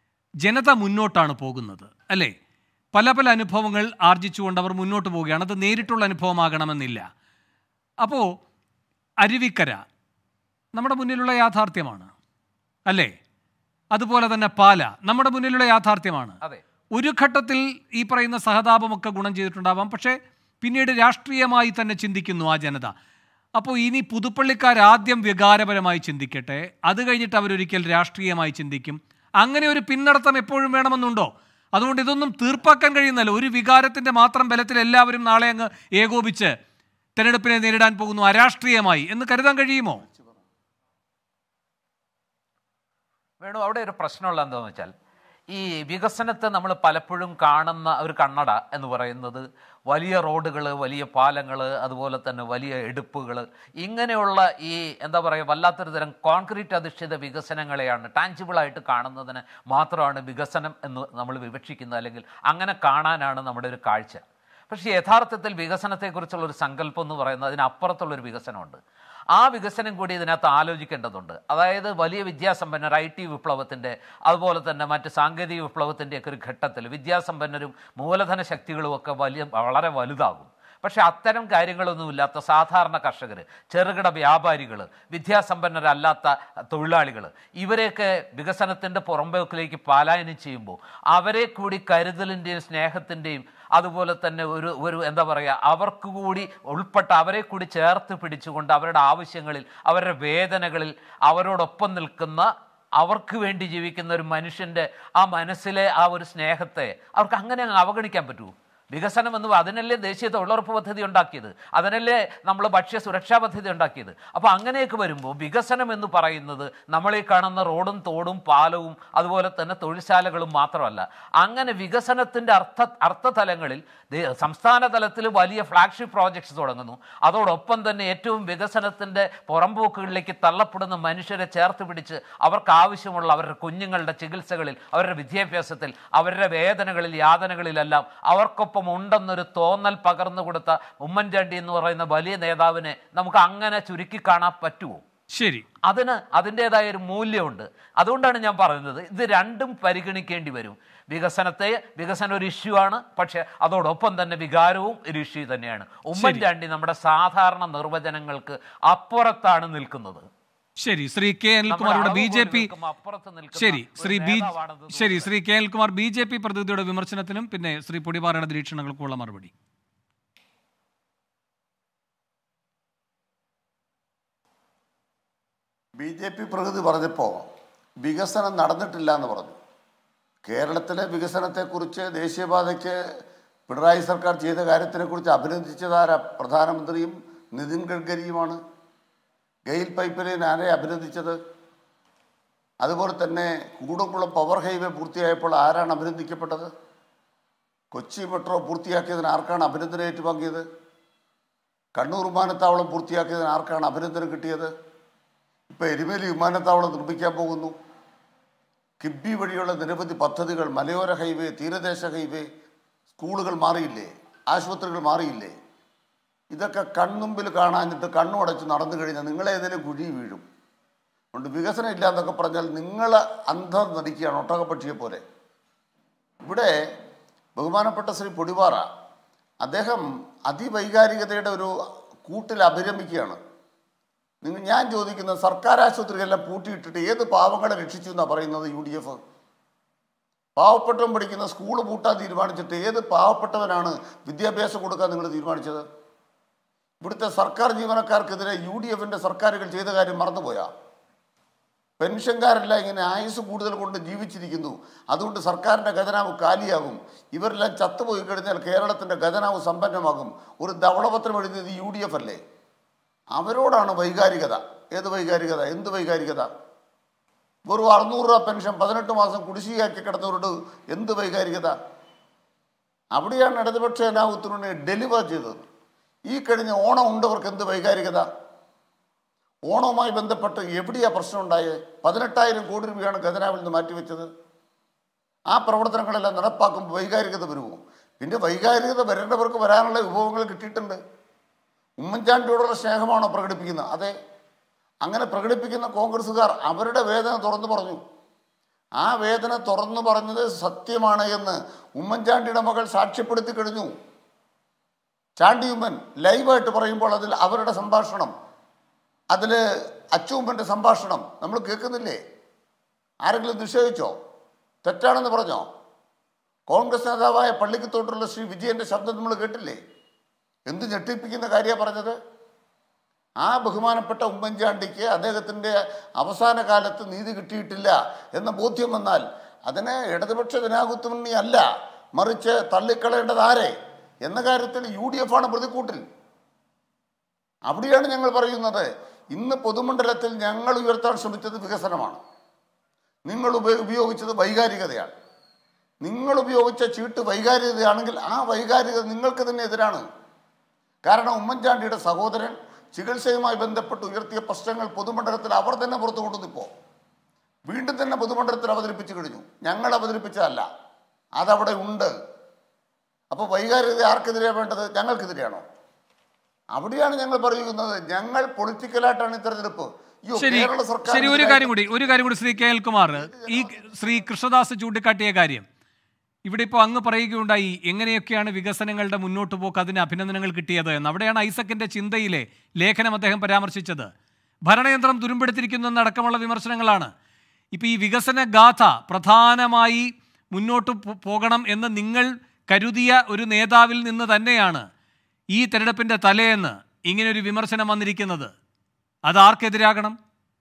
ജനത മുന്നോട്ടാണ് പോകുന്നത് അല്ലേ പല പല അനുഭവങ്ങൾ ആർജിച്ചുകൊണ്ട് അവർ മുന്നോട്ട് പോവുകയാണ് അത് നേരിട്ടുള്ള അനുഭവമാകണമെന്നില്ല അപ്പോൾ അരുവിക്കര നമ്മുടെ മുന്നിലുള്ള യാഥാർത്ഥ്യമാണ് അല്ലേ അതുപോലെ തന്നെ പാല നമ്മുടെ മുന്നിലുള്ള യാഥാർത്ഥ്യമാണ് അതെ ഒരു ഘട്ടത്തിൽ ഈ പറയുന്ന സഹതാപമൊക്കെ ഗുണം ചെയ്തിട്ടുണ്ടാവാം പക്ഷേ പിന്നീട് രാഷ്ട്രീയമായി തന്നെ ചിന്തിക്കുന്നു ആ ജനത അപ്പോൾ ഇനി പുതുപ്പള്ളിക്കാർ ആദ്യം വികാരപരമായി ചിന്തിക്കട്ടെ അത് കഴിഞ്ഞിട്ട് അവരൊരിക്കൽ രാഷ്ട്രീയമായി ചിന്തിക്കും അങ്ങനെ ഒരു പിന്നടത്തം എപ്പോഴും വേണമെന്നുണ്ടോ അതുകൊണ്ട് ഇതൊന്നും തീർപ്പാക്കാൻ കഴിയുന്നല്ല ഒരു വികാരത്തിന്റെ മാത്രം ബലത്തിൽ എല്ലാവരും നാളെ അങ്ങ് ഏകോപിച്ച് തെരഞ്ഞെടുപ്പിനെ നേരിടാൻ പോകുന്നു അരാഷ്ട്രീയമായി എന്ന് കരുതാൻ കഴിയുമോ വേണു അവിടെ ഒരു പ്രശ്നമുള്ള എന്താണെന്ന് വെച്ചാൽ ഈ വികസനത്തെ നമ്മൾ പലപ്പോഴും കാണുന്ന ഒരു കണ്ണട എന്ന് പറയുന്നത് വലിയ റോഡുകൾ വലിയ പാലങ്ങൾ അതുപോലെ തന്നെ വലിയ എടുപ്പുകൾ ഇങ്ങനെയുള്ള ഈ എന്താ പറയുക വല്ലാത്തൊരു തരം കോൺക്രീറ്റ് അധിഷ്ഠിത വികസനങ്ങളെയാണ് ടാഞ്ചിബിളായിട്ട് കാണുന്നതിന് മാത്രമാണ് വികസനം എന്ന് നമ്മൾ വിവക്ഷിക്കുന്നത് അല്ലെങ്കിൽ അങ്ങനെ കാണാനാണ് നമ്മുടെ ഒരു കാഴ്ച പക്ഷേ യഥാർത്ഥത്തിൽ വികസനത്തെക്കുറിച്ചുള്ള ഒരു സങ്കല്പം എന്ന് പറയുന്നത് അതിനപ്പുറത്തുള്ളൊരു വികസനമുണ്ട് ആ വികസനം കൂടി ഇതിനകത്ത് ആലോചിക്കേണ്ടതുണ്ട് അതായത് വലിയ വിദ്യാസമ്പന്നർ ഐ ടി വിപ്ലവത്തിൻ്റെ അതുപോലെ തന്നെ മറ്റ് സാങ്കേതിക വിപ്ലവത്തിൻ്റെയൊക്കെ ഒരു ഘട്ടത്തിൽ വിദ്യാസമ്പന്നരും മൂലധന ശക്തികളും ഒക്കെ വലിയ വളരെ വലുതാകും പക്ഷെ അത്തരം കാര്യങ്ങളൊന്നുമില്ലാത്ത സാധാരണ കർഷകർ ചെറുകിട വ്യാപാരികൾ വിദ്യാസമ്പന്നരല്ലാത്ത തൊഴിലാളികൾ ഇവരെയൊക്കെ വികസനത്തിൻ്റെ പുറമ്പോക്കിലേക്ക് പലായനം ചെയ്യുമ്പോൾ അവരെ കൂടി കരുതലിൻ്റെയും സ്നേഹത്തിൻ്റെയും അതുപോലെ തന്നെ ഒരു ഒരു എന്താ പറയുക അവർക്ക് കൂടി ഉൾപ്പെട്ട അവരെ കൂടി ചേർത്ത് പിടിച്ചുകൊണ്ട് അവരുടെ ആവശ്യങ്ങളിൽ അവരുടെ വേദനകളിൽ അവരോടൊപ്പം നിൽക്കുന്ന അവർക്ക് വേണ്ടി ജീവിക്കുന്ന ഒരു മനുഷ്യൻ്റെ ആ മനസ്സിലെ ആ ഒരു സ്നേഹത്തെ അവർക്ക് അങ്ങനെ അങ്ങ് അവഗണിക്കാൻ പറ്റുമോ വികസനം എന്ന് പറ- അതിനല്ലേ ദേശീയ തൊഴിലുറപ്പ് പദ്ധതി ഉണ്ടാക്കിയത് അതിനല്ലേ നമ്മൾ ഭക്ഷ്യ സുരക്ഷാ പദ്ധതി ഉണ്ടാക്കിയത് അപ്പോൾ അങ്ങനെയൊക്കെ വരുമ്പോൾ വികസനം എന്ന് പറയുന്നത് നമ്മളീ കാണുന്ന റോഡും തോടും പാലവും അതുപോലെ തന്നെ തൊഴിൽശാലകളും മാത്രമല്ല അങ്ങനെ വികസനത്തിൻ്റെ അർത്ഥ അർത്ഥതലങ്ങളിൽ ദേ- സംസ്ഥാന തലത്തിൽ വലിയ ഫ്ലാഗ്ഷിപ്പ് പ്രോജക്ട്സ് തുടങ്ങുന്നു അതോടൊപ്പം തന്നെ ഏറ്റവും വികസനത്തിൻ്റെ പുറംപോക്കുകളിലേക്ക് തള്ളപ്പെടുന്ന മനുഷ്യരെ ചേർത്ത് പിടിച്ച് അവർക്ക് ആവശ്യമുള്ള അവരുടെ കുഞ്ഞുങ്ങളുടെ ചികിത്സകളിൽ അവരുടെ വിദ്യാഭ്യാസത്തിൽ അവരുടെ വേദനകളിൽ യാതനകളിലെല്ലാം അവർക്കൊപ്പം ഉണ്ടെന്നൊരു തോന്നൽ പകർന്നു കൊടുത്ത ഉമ്മൻചാണ്ടി എന്ന് പറയുന്ന വലിയ നേതാവിനെ നമുക്ക് അങ്ങനെ ചുരുക്കി കാണാൻ പറ്റുമോ ശരി അതിന് അതിൻ്റെതായ ഒരു മൂല്യമുണ്ട് അതുകൊണ്ടാണ് ഞാൻ പറയുന്നത് ഇത് രണ്ടും പരിഗണിക്കേണ്ടി വരും വികസനത്തെ വികസനം ഒരു ഇഷ്യൂ ആണ് പക്ഷെ അതോടൊപ്പം തന്നെ വികാരവും ഒരു ഇഷ്യൂ തന്നെയാണ് ഉമ്മൻചാണ്ടി നമ്മുടെ സാധാരണ നിർവചനങ്ങൾക്ക് അപ്പുറത്താണ് നിൽക്കുന്നത് ശരി ശ്രീ കെ അനിൽകുമാറുടെ ബി ജെ പി അപ്പുറത്ത് നിൽക്കുന്ന ശരി ഒരു ശ്രീ ബി നേതാവാണെന്ന് ശരി Shri K Anilkumar B J P പ്രതിനിധിയുടെ വിമർശനത്തിനും പിന്നെ ശ്രീ പൊടിപാറയുടെ നിരീക്ഷണങ്ങൾക്കുള്ള മറുപടി ബി ജെ പി പ്രകൃതി പറഞ്ഞപ്പോൾ വികസനം നടന്നിട്ടില്ല എന്ന് പറഞ്ഞു കേരളത്തിലെ വികസനത്തെക്കുറിച്ച് ദേശീയപാതയ്ക്ക് പിണറായി സർക്കാർ ചെയ്ത കാര്യത്തിനെക്കുറിച്ച് അഭിനന്ദിച്ചതാര പ്രധാനമന്ത്രിയും നിതിൻ ഗഡ്കരിയുമാണ് ഗെയിൽ പൈപ്പ് ലൈൻ ആരെ അഭിനന്ദിച്ചത് അതുപോലെ തന്നെ കൂടംകുളം പവർ ഹൈവേ പൂർത്തിയായപ്പോൾ ആരാണ് അഭിനന്ദിക്കപ്പെട്ടത് കൊച്ചി മെട്രോ പൂർത്തിയാക്കിയതിന് ആർക്കാണ് അഭിനന്ദനം ഏറ്റുവാങ്ങിയത് കണ്ണൂർ വിമാനത്താവളം പൂർത്തിയാക്കിയതിന് ആർക്കാണ് അഭിനന്ദനം കിട്ടിയത് ഇപ്പോൾ എരുമേലി വിമാനത്താവളം നിർമ്മിക്കാൻ പോകുന്നു കിബി വഴിയുള്ള നിരവധി പദ്ധതികൾ മലയോര ഹൈവേ തീരദേശ ഹൈവേ സ്കൂളുകൾ മാറിയില്ലേ ആശുപത്രികൾ മാറിയില്ലേ ഇതൊക്കെ കൺമുമ്പിൽ കാണാഞ്ഞിട്ട് കണ്ണുടച്ച് നടന്നു കഴിഞ്ഞാൽ നിങ്ങളേതെങ്കിലും കുഴി വീഴും അതുകൊണ്ട് വികസനം ഇല്ല എന്നൊക്കെ പറഞ്ഞാൽ നിങ്ങൾ അന്ധം നടിക്കുകയാണ് ഒട്ടകപ്പക്ഷിയെ പോലെ ഇവിടെ ബഹുമാനപ്പെട്ട ശ്രീ പൊടിപാറ അദ്ദേഹം അതിവൈകാരികതയുടെ ഒരു കൂട്ടിൽ അഭിരമിക്കുകയാണ് നിങ്ങൾ ഞാൻ ചോദിക്കുന്ന സർക്കാർ ആശുപത്രികളെല്ലാം പൂട്ടിയിട്ടിട്ട് ഏത് പാവങ്ങളെ രക്ഷിച്ചു എന്നാണ് പറയുന്നത് യു ഡി എഫ് പാവപ്പെട്ടവൻ പഠിക്കുന്ന സ്കൂൾ പൂട്ടാൻ തീരുമാനിച്ചിട്ട് ഏത് പാവപ്പെട്ടവനാണ് വിദ്യാഭ്യാസം കൊടുക്കാൻ നിങ്ങൾ തീരുമാനിച്ചത് ഇവിടുത്തെ സർക്കാർ ജീവനക്കാർക്കെതിരെ യു ഡി എഫിൻ്റെ സർക്കാരുകൾ ചെയ്ത കാര്യം മറന്നുപോയാ പെൻഷൻകാരെല്ലാം ഇങ്ങനെ ആയുസ് കൂടുതൽ കൊണ്ട് ജീവിച്ചിരിക്കുന്നു അതുകൊണ്ട് സർക്കാരിൻ്റെ ഖജനാവ് കാലിയാകും ഇവരെല്ലാം ചത്തുപോയി കഴിഞ്ഞാൽ കേരളത്തിൻ്റെ ഖജനാവ് സമ്പന്നമാകും ഒരു ധവളപത്രം എഴുതിയത് യു ഡി എഫ് അല്ലേ അവരോടാണ് വൈകാരികത ഏത് വൈകാരികത എന്ത് വൈകാരികത വെറും അറുന്നൂറ് രൂപ പെൻഷൻ പതിനെട്ട് മാസം കുടിശ്ശികയാക്കി കിടന്നവരോട് എന്ത് വൈകാരികത അവിടെയാണ് ഇടതുപക്ഷ ജനാധിപത്യത്തിനെ ഡെലിവർ ചെയ്തത് ഈ കഴിഞ്ഞ ഓണം ഉണ്ടവർക്ക് എന്ത് വൈകാരികത ഓണവുമായി ബന്ധപ്പെട്ട് എവിടെയാ പ്രശ്നം ഉണ്ടായത് പതിനെട്ടായിരം കോടി രൂപയാണ് ഖജനാവിൽ നിന്ന് മാറ്റിവെച്ചത് ആ പ്രവർത്തനങ്ങളെല്ലാം നടപ്പാക്കുമ്പോൾ വൈകാരികത വരുമോ പിന്നെ വൈകാരികത വരേണ്ടവർക്ക് വരാനുള്ള വിഭവങ്ങൾ കിട്ടിയിട്ടുണ്ട് ഉമ്മൻചാണ്ടിയോടുള്ള സ്നേഹമാണോ പ്രകടിപ്പിക്കുന്നത് അതെ അങ്ങനെ പ്രകടിപ്പിക്കുന്ന കോൺഗ്രസ്സുകാർ അവരുടെ വേദന തുറന്നു പറഞ്ഞു ആ വേദന തുറന്നു പറഞ്ഞത് സത്യമാണ് എന്ന് ഉമ്മൻചാണ്ടിയുടെ മകൾ സാക്ഷ്യപ്പെടുത്തി കഴിഞ്ഞു ചാണ്ടി ഉമ്മൻ ലൈവായിട്ട് പറയുമ്പോൾ അതിൽ അവരുടെ സംഭാഷണം അതിൽ അച്ചുമ്മൻ്റെ സംഭാഷണം നമ്മൾ കേൾക്കുന്നില്ലേ ആരെങ്കിലും നിഷേധിച്ചോ തെറ്റാണെന്ന് പറഞ്ഞോ കോൺഗ്രസ് നേതാവായ പള്ളിക്കത്തോട്ടുള്ള ശ്രീ വിജയന്റെ ശബ്ദം നമ്മൾ കേട്ടില്ലേ എന്ത് ഞെട്ടിപ്പിക്കുന്ന കാര്യമാണ് പറഞ്ഞത് ആ ബഹുമാനപ്പെട്ട ഉമ്മൻചാണ്ടിക്ക് അദ്ദേഹത്തിൻ്റെ അവസാന കാലത്ത് നീതി കിട്ടിയിട്ടില്ല എന്ന ബോധ്യം വന്നാൽ അതിനെ ഇടതുപക്ഷ ജനാധിപത്യ മുന്നണി അല്ല മറിച്ച് തള്ളിക്കളയേണ്ടത് ആരെ എന്ന കാര്യത്തിൽ യു ഡി എഫ് ആണ് പ്രതിക്കൂട്ടിൽ അവിടെയാണ് ഞങ്ങൾ പറയുന്നത് ഇന്ന് പൊതുമണ്ഡലത്തിൽ ഞങ്ങൾ ഉയർത്താൻ ശ്രമിച്ചത് വികസനമാണ് നിങ്ങൾ ഉപ- ഉപയോഗിച്ചത് വൈകാരികതയാണ് നിങ്ങൾ ഉപയോഗിച്ച ചീട്ട് വൈകാരികതയാണെങ്കിൽ ആ വൈകാരികത നിങ്ങൾക്ക് തന്നെ എതിരാണ് കാരണം ഉമ്മൻചാണ്ടിയുടെ സഹോദരൻ ചികിത്സയുമായി ബന്ധപ്പെട്ട് ഉയർത്തിയ പ്രശ്നങ്ങൾ പൊതുമണ്ഡലത്തിൽ അവർ തന്നെ പുറത്തു കൊണ്ടുവന്നിപ്പോൾ വീണ്ടും തന്നെ പൊതുമണ്ഡലത്തിൽ അവതരിപ്പിച്ചു കഴിഞ്ഞു ഞങ്ങൾ അവതരിപ്പിച്ചതല്ല അതവിടെ ഉണ്ട് അപ്പോൾ വൈകാരികത ആർക്കെതിരെയാണ് വേണ്ടത് ഞങ്ങൾക്കെതിരെയാണോ അവിടെയാണ് ഞങ്ങൾ പറയുന്നത് ഞങ്ങൾ പൊളിറ്റിക്കലായിട്ടാണ് ഈ തെരഞ്ഞെടുപ്പ് അയ്യോ, ശരി കേരള സർക്കാർ ശരി ഒരു കാര്യം കൂടി ഒരു കാര്യം കൂടി ശ്രീ കെ എൽ കുമാർ ഈ ശ്രീ കൃഷ്ണദാസ് ചൂണ്ടിക്കാട്ടിയ കാര്യം ഇവിടെ ഇപ്പോൾ അങ്ങ് പറയുകയുണ്ടായി എങ്ങനെയൊക്കെയാണ് വികസനങ്ങളുടെ മുന്നോട്ട് പോക്ക് അതിന് അഭിനന്ദനങ്ങൾ കിട്ടിയത് എന്ന് അവിടെയാണ് ഐസക്കിന്റെ ചിന്തയിലെ ലേഖനം അദ്ദേഹം പരാമർശിച്ചത് ഭരണയന്ത്രം തുരുമ്പെടുത്തിരിക്കുന്നു എന്നടക്കമുള്ള വിമർശനങ്ങളാണ് ഇപ്പൊ ഈ വികസന ഗാഥ പ്രധാനമായി മുന്നോട്ട് പോ- പോകണം എന്ന് നിങ്ങൾ കരുതിയ ഒരു നേതാവിൽ നിന്ന് തന്നെയാണ് ഈ തെരഞ്ഞെടുപ്പിന്റെ തലേന്ന് ഇങ്ങനെ ഒരു വിമർശനം വന്നിരിക്കുന്നത് അത് ആർക്കെതിരാകണം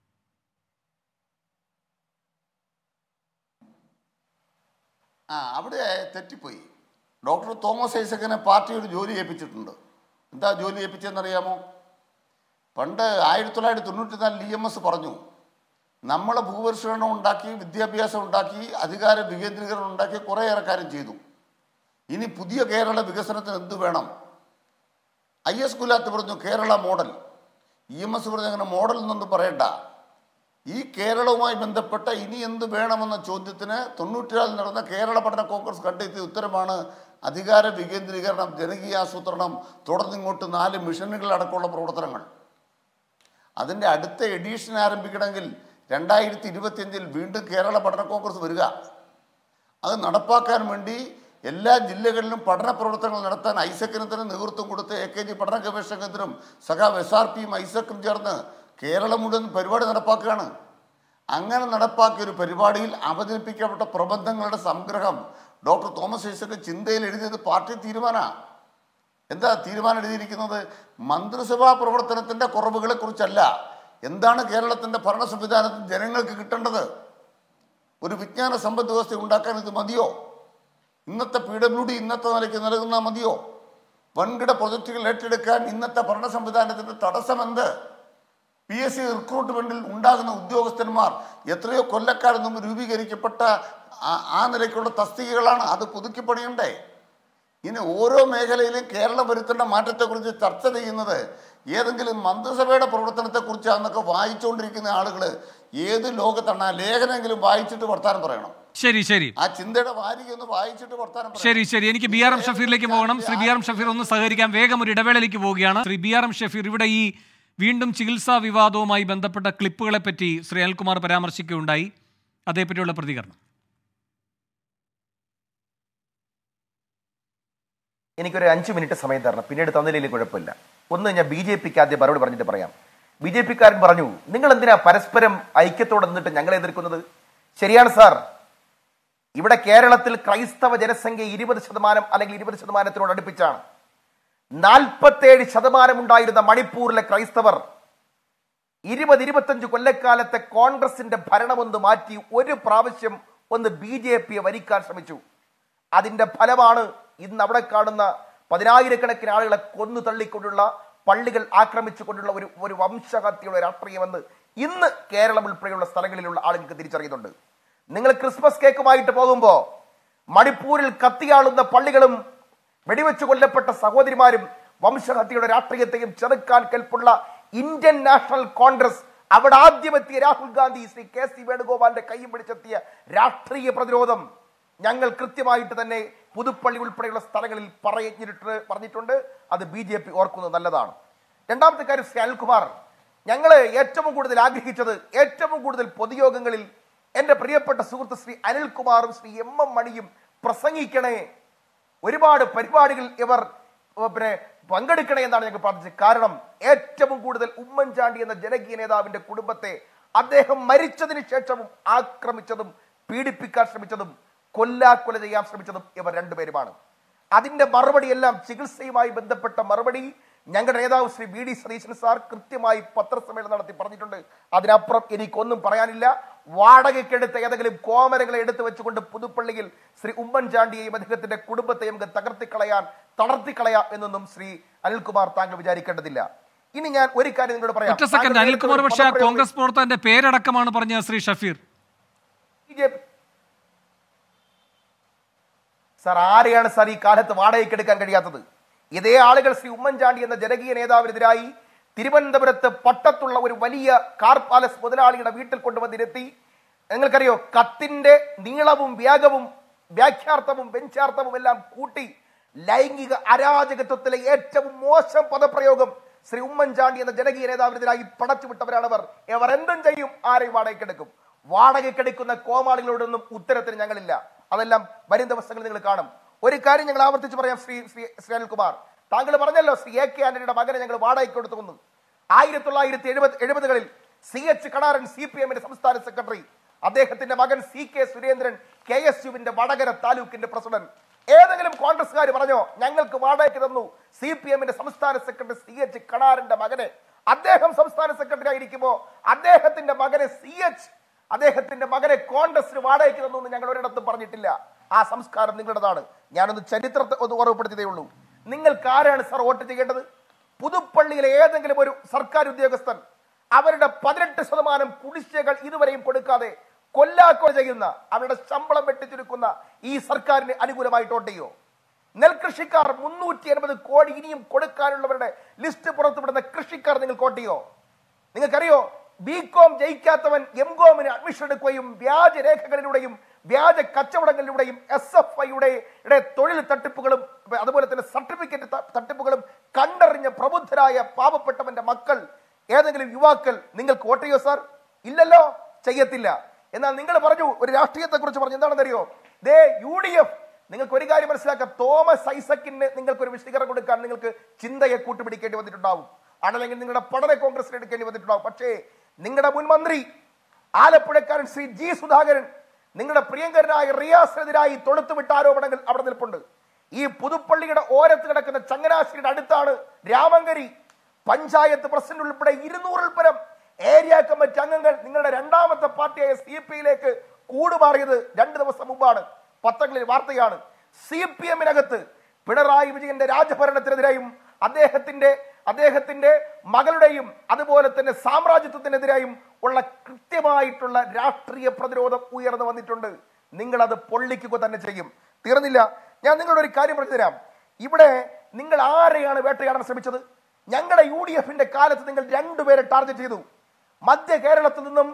ആ അവിടെ തെറ്റിപ്പോയി ഡോക്ടർ തോമസ് ഐസക്കിനെ പാർട്ടിയോട് ജോലി ഏൽപ്പിച്ചിട്ടുണ്ട് എന്താ ജോലി ഏൽപ്പിച്ചതെന്നറിയാമോ പണ്ട് ആയിരത്തി തൊള്ളായിരത്തി തൊണ്ണൂറ്റി നാലിൽ ഇ എം എസ് പറഞ്ഞു നമ്മളെ ഭൂപരിഷ്കരണം ഉണ്ടാക്കി വിദ്യാഭ്യാസം ഉണ്ടാക്കി അധികാര വികേന്ദ്രീകരണം ഉണ്ടാക്കി കുറേയേറെ കാര്യം ചെയ്തു ഇനി പുതിയ കേരള വികസനത്തിന് എന്ത് വേണം ഐ എസ് കുലാത്ത് പറഞ്ഞു Kerala model E M S പറഞ്ഞു അങ്ങനെ മോഡൽ എന്നൊന്നും പറയണ്ട ഈ കേരളവുമായി ബന്ധപ്പെട്ട ഇനി എന്ത് വേണമെന്ന ചോദ്യത്തിന് തൊണ്ണൂറ്റിനാലിൽ നടന്ന കേരള പഠന കോൺഗ്രസ് കണ്ടെത്തിയ ഉത്തരമാണ് അധികാര വികേന്ദ്രീകരണം ജനകീയാസൂത്രണം തുടർന്നിങ്ങോട്ട് നാല് മിഷനുകൾ അടക്കമുള്ള പ്രവർത്തനങ്ങൾ അതിൻ്റെ അടുത്ത എഡീഷൻ ആരംഭിക്കണമെങ്കിൽ രണ്ടായിരത്തി ഇരുപത്തിയഞ്ചിൽ വീണ്ടും കേരള പഠന കോൺഗ്രസ് വരിക അത് നടപ്പാക്കാൻ വേണ്ടി എല്ലാ ജില്ലകളിലും പഠന പ്രവർത്തനങ്ങൾ നടത്താൻ ഐസക്കിന് തന്നെ നേതൃത്വം കൊടുത്ത് എ കെ ജി പഠന ഗവേഷണ കേന്ദ്രം സഖാവ് എസ് ആർ പിയും ഐസക്കും ചേർന്ന് കേരളം മുഴുവൻ പരിപാടി നടപ്പാക്കുകയാണ് അങ്ങനെ നടപ്പാക്കിയ ഒരു പരിപാടിയിൽ അവതരിപ്പിക്കപ്പെട്ട പ്രബന്ധങ്ങളുടെ സംഗ്രഹം ഡോക്ടർ തോമസ് ഐസക്ക് ചിന്തയിൽ എഴുതിയത് പാർട്ടി തീരുമാനമാണ് എന്താ തീരുമാനം എഴുതിയിരിക്കുന്നത് മന്ത്രിസഭാ പ്രവർത്തനത്തിൻ്റെ കുറവുകളെ കുറിച്ചല്ല എന്താണ് കേരളത്തിൻ്റെ ഭരണ സംവിധാനത്തിൽ ജനങ്ങൾക്ക് കിട്ടേണ്ടത് ഒരു വിജ്ഞാന സമ്പദ് വ്യവസ്ഥ ഉണ്ടാക്കാൻ ഇത് മതിയോ ഇന്നത്തെ പി ഡബ്ല്യു ഡി ഇന്നത്തെ നിലയ്ക്ക് നൽകുന്ന മതിയോ വൻകിട പ്രൊജക്റ്റുകൾ ഏറ്റെടുക്കാൻ ഇന്നത്തെ ഭരണ സംവിധാനത്തിൻ്റെ തടസ്സമെന്ത് പി എസ് സി റിക്രൂട്ട്മെന്റിൽ ഉണ്ടാകുന്ന ഉദ്യോഗസ്ഥന്മാർ എത്രയോ കൊല്ലക്കാലം മുമ്പ് രൂപീകരിക്കപ്പെട്ട ആ- ആ നിലയ്ക്കുള്ള തസ്തികകളാണ് അത് പുതുക്കി പണിയണ്ടേ ഇനി ഓരോ മേഖലയിലും കേരളം വരുത്തേണ്ട മാറ്റത്തെക്കുറിച്ച് ചർച്ച ചെയ്യുന്നത് ഏതെങ്കിലും മന്ത്രിസഭയുടെ പ്രവർത്തനത്തെക്കുറിച്ചാണെന്നൊക്കെ വായിച്ചുകൊണ്ടിരിക്കുന്ന ആളുകൾ ഏത് ലോകത്താണ് ആ ലേഖനമെങ്കിലും വായിച്ചിട്ട് വർത്താനം പറയണം ശരി ശരി ആ ചിന്തയുടെ വാരിക ഒന്ന് വായിച്ചിട്ട് വർത്താനം പറയാം. ശരി ശരി എനിക്ക് ബി ആർ എം ഷഫീറിലേക്ക് പോകണം Shri B R M Shafeer ഒന്ന് സഹകരിക്കാൻ വേഗം ഒരു ഇടവേളയിലേക്ക് പോവുകയാണ് Shri B R M Shafeer ഇവിടെ ഈ വീണ്ടും ചികിത്സാ വിവാദവുമായി ബന്ധപ്പെട്ട ക്ലിപ്പുകളെ പറ്റി ശ്രീ അനിൽകുമാർ പരാമർശിക്കുകയുണ്ടായി അതേപ്പറ്റിയുള്ള പ്രതികരണം എനിക്കൊരു അഞ്ച് മിനിറ്റ് സമയം തരണം പിന്നീട് തന്നില്ലെങ്കിൽ കുഴപ്പമില്ല ഒന്ന് ഞാൻ ബി ജെ പിക്ക് ആദ്യം മറുപടി പറഞ്ഞിട്ട് പറയാം ബി ജെ പിക്കാരൻ പറഞ്ഞു നിങ്ങൾ എന്തിനാ പരസ്പരം ഐക്യത്തോടെ നിന്നിട്ട് ഞങ്ങളെ എതിർക്കുന്നത് ശരിയാണ് സാർ ഇവിടെ കേരളത്തിൽ ക്രൈസ്തവ ജനസംഖ്യ ഇരുപത് ശതമാനം അല്ലെങ്കിൽ ഇരുപത് ശതമാനത്തിനോട് അടുപ്പിച്ചാണ് നാൽപ്പത്തേഴ് ശതമാനം ഉണ്ടായിരുന്ന മണിപ്പൂരിലെ ക്രൈസ്തവർ ഇരുപത് ഇരുപത്തഞ്ച് കൊല്ലക്കാലത്തെ കോൺഗ്രസിന്റെ ഭരണമൊന്ന് മാറ്റി ഒരു പ്രാവശ്യം ഒന്ന് ബി ജെ പിയെ വരിക്കാൻ ശ്രമിച്ചു അതിന്റെ ഫലമാണ് ഇന്ന് അവിടെ കാണുന്ന പതിനായിരക്കണക്കിന് ആളുകളെ കൊന്നു തള്ളിക്കൊണ്ടുള്ള പള്ളികൾ ആക്രമിച്ചുകൊണ്ടുള്ള ഒരു ഒരു വംശഹത്യയുടെ രാഷ്ട്രീയമെന്ന് ഇന്ന് കേരളം ഉൾപ്പെടെയുള്ള സ്ഥലങ്ങളിലുള്ള ആളുകൾക്ക് തിരിച്ചറിയുന്നുണ്ട് നിങ്ങൾ ക്രിസ്മസ് കേക്കുമായിട്ട് പോകുമ്പോൾ മണിപ്പൂരിൽ കത്തിയാളുന്ന പള്ളികളും വെടിവെച്ച് കൊല്ലപ്പെട്ട സഹോദരിമാരും വംശഹത്യയുടെ രാഷ്ട്രീയത്തെയും ചെറുക്കാൻ കെൽപ്പുള്ള ഇന്ത്യൻ നാഷണൽ കോൺഗ്രസ് അവിടെ ആദ്യമെത്തിയ രാഹുൽ ഗാന്ധി ശ്രീ കെ സി വേണുഗോപാലിന്റെ കൈയും പിടിച്ചെത്തിയ രാഷ്ട്രീയ പ്രതിരോധം ഞങ്ങൾ കൃത്യമായിട്ട് തന്നെ പുതുപ്പള്ളി ഉൾപ്പെടെയുള്ള സ്ഥലങ്ങളിൽ പറഞ്ഞിട്ട് പറഞ്ഞിട്ടുണ്ട് അത് ബി ജെ പി ഓർക്കുന്നത് നല്ലതാണ് രണ്ടാമത്തെ കാര്യം ശ്രീ അനിൽകുമാർ ഞങ്ങൾ ഏറ്റവും കൂടുതൽ ആഗ്രഹിച്ചത് ഏറ്റവും കൂടുതൽ പൊതുയോഗങ്ങളിൽ എന്റെ പ്രിയപ്പെട്ട സുഹൃത്ത് ശ്രീ അനിൽകുമാറും ശ്രീ എം എം മണിയും പ്രസംഗിക്കണേ ഒരുപാട് പരിപാടികൾ ഇവർ ഏർ പിന്നെ പങ്കെടുക്കണേ എന്നാണ് ഞങ്ങൾ പ്രാർത്ഥിച്ചത് കാരണം ഏറ്റവും കൂടുതൽ ഉമ്മൻചാണ്ടി എന്ന ജനകീയ നേതാവിന്റെ കുടുംബത്തെ അദ്ദേഹം മരിച്ചതിന് ശേഷവും ആക്രമിച്ചതും പീഡിപ്പിക്കാൻ ശ്രമിച്ചതും കൊല്ലാക്കൊല ചെയ്യാൻ ശ്രമിച്ചതും ഇവർ രണ്ടുപേരുമാണ് അതിന്റെ മറുപടി എല്ലാം ചികിത്സയുമായി ബന്ധപ്പെട്ട മറുപടി ഞങ്ങളുടെ നേതാവ് Shri V D Satheesan sir കൃത്യമായി പത്രസമ്മേളനം നടത്തി പറഞ്ഞിട്ടുണ്ട് അതിനപ്പുറം എനിക്കൊന്നും പറയാനില്ല വാടകയ്ക്കെടുത്ത ഏതെങ്കിലും കോമരങ്ങളെ എടുത്തു വെച്ചുകൊണ്ട് പുതുപ്പള്ളിയിൽ ശ്രീ ഉമ്മൻചാണ്ടിയെയും അദ്ദേഹത്തിന്റെ കുടുംബത്തെയും നമുക്ക് തകർത്തിക്കളയാൻ തളർത്തിക്കളയാം എന്നൊന്നും ശ്രീ അനിൽകുമാർ താങ്കൾ വിചാരിക്കേണ്ടതില്ല ഇനി ഞാൻ ഒരു കാര്യം നിങ്ങളോട് പറയാം ഒറ്റ സെക്കൻഡ് താങ്കൾ അനിൽകുമാർ നേരത്തെ പക്ഷേ ആ ഒരു പദപ്രയോഗം- കോൺഗ്രസ് പ്രവർത്തകന്റെ പേരടക്കമാണ് പറഞ്ഞ ശ്രീ ഷഫീർ ബി.ജെ.പി. സാർ ആരെയാണ് സാർ ഈ കാലത്ത് വാടകയ്ക്ക് എടുക്കാൻ കഴിയാത്തത് ഇതേ ആളുകൾ ശ്രീ ഉമ്മൻചാണ്ടി എന്ന ജനകീയ നേതാവിനെതിരായി തിരുവനന്തപുരത്ത് പട്ടത്തുള്ള ഒരു വലിയ കാർ പാലസ് മുതലാളിയുടെ വീട്ടിൽ കൊണ്ടുവന്നിരുത്തി നിങ്ങൾക്കറിയോ കത്തിന്റെ നീളവും വ്യാഗവും വ്യാഖ്യാർത്ഥവും വെഞ്ചാർത്ഥവും എല്ലാം കൂട്ടി ലൈംഗിക അരാജകത്വത്തിലെ ഏറ്റവും മോശം പദപ്രയോഗം ശ്രീ ഉമ്മൻചാണ്ടി എന്ന ജനകീയ നേതാവിനെതിരായി പടച്ചുവിട്ടവരാണ് അവർ ഇവർ എന്തും ചെയ്യും ആരെയും വാടകയ്ക്കെടുക്കും വാടകയ്ക്കെടുക്കുന്ന കോമാളികളോടൊന്നും ഉത്തരത്തിന് ഞങ്ങളില്ല അതെല്ലാം വരും ദിവസങ്ങളിൽ നിങ്ങൾ കാണും ഒരു കാര്യം ഞങ്ങൾ ആവർത്തിച്ച് പറയാം ശ്രീ ശ്രീ ശ്രീ അനിൽകുമാർ താങ്കൾ പറഞ്ഞല്ലോ ശ്രീ എ കെ ആന്റണിയുടെ മകനെ ഞങ്ങൾ വാടകയ്ക്ക് കൊടുത്തുവന്നു ആയിരത്തി തൊള്ളായിരത്തി എഴുപത് എഴുപതുകളിൽ C H Kanaran C P എമ്മിന്റെ സംസ്ഥാന സെക്രട്ടറി അദ്ദേഹത്തിന്റെ മകൻ C K Surendran K S യുവിന്റെ വടകര താലൂക്കിന്റെ പ്രസിഡന്റ് ഏതെങ്കിലും കോൺഗ്രസ്സുകാർ പറഞ്ഞോ ഞങ്ങൾക്ക് വാടകയ്ക്ക് തന്നു സി പി എമ്മിന്റെ സംസ്ഥാന സെക്രട്ടറി സി എച്ച് കണാരന്റെ മകനെ അദ്ദേഹം സംസ്ഥാന സെക്രട്ടറി ആയിരിക്കുമ്പോ അദ്ദേഹത്തിന്റെ മകനെ സി എച്ച് അദ്ദേഹത്തിന്റെ മകനെ കോൺഗ്രസിന് വാടകയ്ക്ക് തന്നു എന്ന് ഞങ്ങൾ ഒരിടത്തും പറഞ്ഞിട്ടില്ല ആ സംസ്കാരം നിങ്ങളുടേതാണ് ഞാനൊന്ന് ചരിത്രത്തെ ഒന്ന് ഓർമ്മപ്പെടുത്തിയതേ ഉള്ളൂ നിങ്ങൾക്ക് ആരാണ് സർ വോട്ട് ചെയ്യേണ്ടത് പുതുപ്പള്ളിയിലെ ഏതെങ്കിലും ഒരു സർക്കാർ ഉദ്യോഗസ്ഥൻ അവരുടെ പതിനെട്ട് ശതമാനം കുടിശ്ശികകൾ ഇതുവരെയും കൊടുക്കാതെ കൊല്ലാക്കൊല ചെയ്യുന്ന അവരുടെ ശമ്പളം വെട്ടിച്ചുരുക്കുന്ന ഈ സർക്കാരിന് അനുകൂലമായിട്ട് വോട്ട് ചെയ്യോ നെൽകൃഷിക്കാർ മുന്നൂറ്റി എൺപത് കോടി ഇനിയും കൊടുക്കാനുള്ളവരുടെ ലിസ്റ്റ് പുറത്തുവിടുന്ന കൃഷിക്കാർ നിങ്ങൾ വോട്ട് ചെയ്യോ നിങ്ങൾക്കറിയോ ബി കോം ജയിക്കാത്തവൻ എം കോമിന് അഡ്മിഷൻ എടുക്കുകയും വ്യാജ രേഖകളിലൂടെയും വ്യാജ കച്ചവടങ്ങളിലൂടെയും എസ് എഫ് ഐയുടെ തൊഴിൽ തട്ടിപ്പുകളും അതുപോലെ തന്നെ സർട്ടിഫിക്കറ്റ് ത- തട്ടിപ്പുകളും കണ്ടറിഞ്ഞ പ്രബുദ്ധരായ പാവപ്പെട്ടവന്റെ മക്കൾ ഏതെങ്കിലും യുവാക്കൾ നിങ്ങൾക്ക് വോട്ട് ചെയ്യോ സാർ ഇല്ലല്ലോ ചെയ്യത്തില്ല എന്നാൽ നിങ്ങൾ പറഞ്ഞു ഒരു രാഷ്ട്രീയത്തെ കുറിച്ച് പറഞ്ഞു എന്താണെന്നറിയോ ദേ യു ഡി എഫ് നിങ്ങൾക്ക് ഒരു കാര്യം മനസ്സിലാക്കാം തോമസ് ഐസക്കിന് നിങ്ങൾക്ക് ഒരു വിശദീകരണം കൊടുക്കാൻ നിങ്ങൾക്ക് ചിന്തയെ കൂട്ടുപിടിക്കേണ്ടി വന്നിട്ടുണ്ടാവും അതല്ലെങ്കിൽ നിങ്ങളുടെ പഠന കോൺഗ്രസിന് എടുക്കേണ്ടി വന്നിട്ടുണ്ടാവും പക്ഷേ നിങ്ങളുടെ മുൻ മന്ത്രി ആലപ്പുഴക്കാരൻ ശ്രീ ജി സുധാകരൻ നിങ്ങളുടെ പ്രിയങ്കരനായ റിയാസിനെതിരായി തൊടുത്തുവിട്ട ആരോപണങ്ങൾ അവിടെ നിൽപ്പുണ്ട് ഈ പുതുപ്പള്ളിയുടെ ഓരത്ത് കിടക്കുന്ന ചങ്ങനാശ്ശേരിയുടെ അടുത്താണ് രാമങ്കരി പഞ്ചായത്ത് പ്രസിഡന്റ് ഉൾപ്പെടെ ഇരുന്നൂറിൽ പരം ഏരിയ കമ്മിറ്റി അംഗങ്ങൾ നിങ്ങളുടെ രണ്ടാമത്തെ പാർട്ടിയായ സി പി ഐയിലേക്ക് കൂടുമാറിയത് രണ്ട് ദിവസം മുമ്പാണ് പത്രങ്ങളിൽ വാർത്തയാണ് സി പി എമ്മിനകത്ത് പിണറായി വിജയന്റെ രാജഭരണത്തിനെതിരെയും അദ്ദേഹത്തിന്റെ അദ്ദേഹത്തിന്റെ മകളുടെയും അതുപോലെ തന്നെ സാമ്രാജ്യത്വത്തിനെതിരെയും ഉള്ള കൃത്യമായിട്ടുള്ള രാഷ്ട്രീയ പ്രതിരോധം ഉയർന്നു വന്നിട്ടുണ്ട് നിങ്ങൾ അത് പൊള്ളിക്കുക തന്നെ ചെയ്യും തീർന്നില്ല ഞാൻ നിങ്ങളോട് ഒരു കാര്യം പറഞ്ഞു തരാം ഇവിടെ നിങ്ങൾ ആരെയാണ് വേട്ടയാടാൻ ശ്രമിച്ചത് ഞങ്ങളുടെ യു ഡി എഫിന്റെ കാലത്ത് നിങ്ങൾ രണ്ടുപേരെ ടാർഗറ്റ് ചെയ്തു മധ്യ കേരളത്തിൽ നിന്നും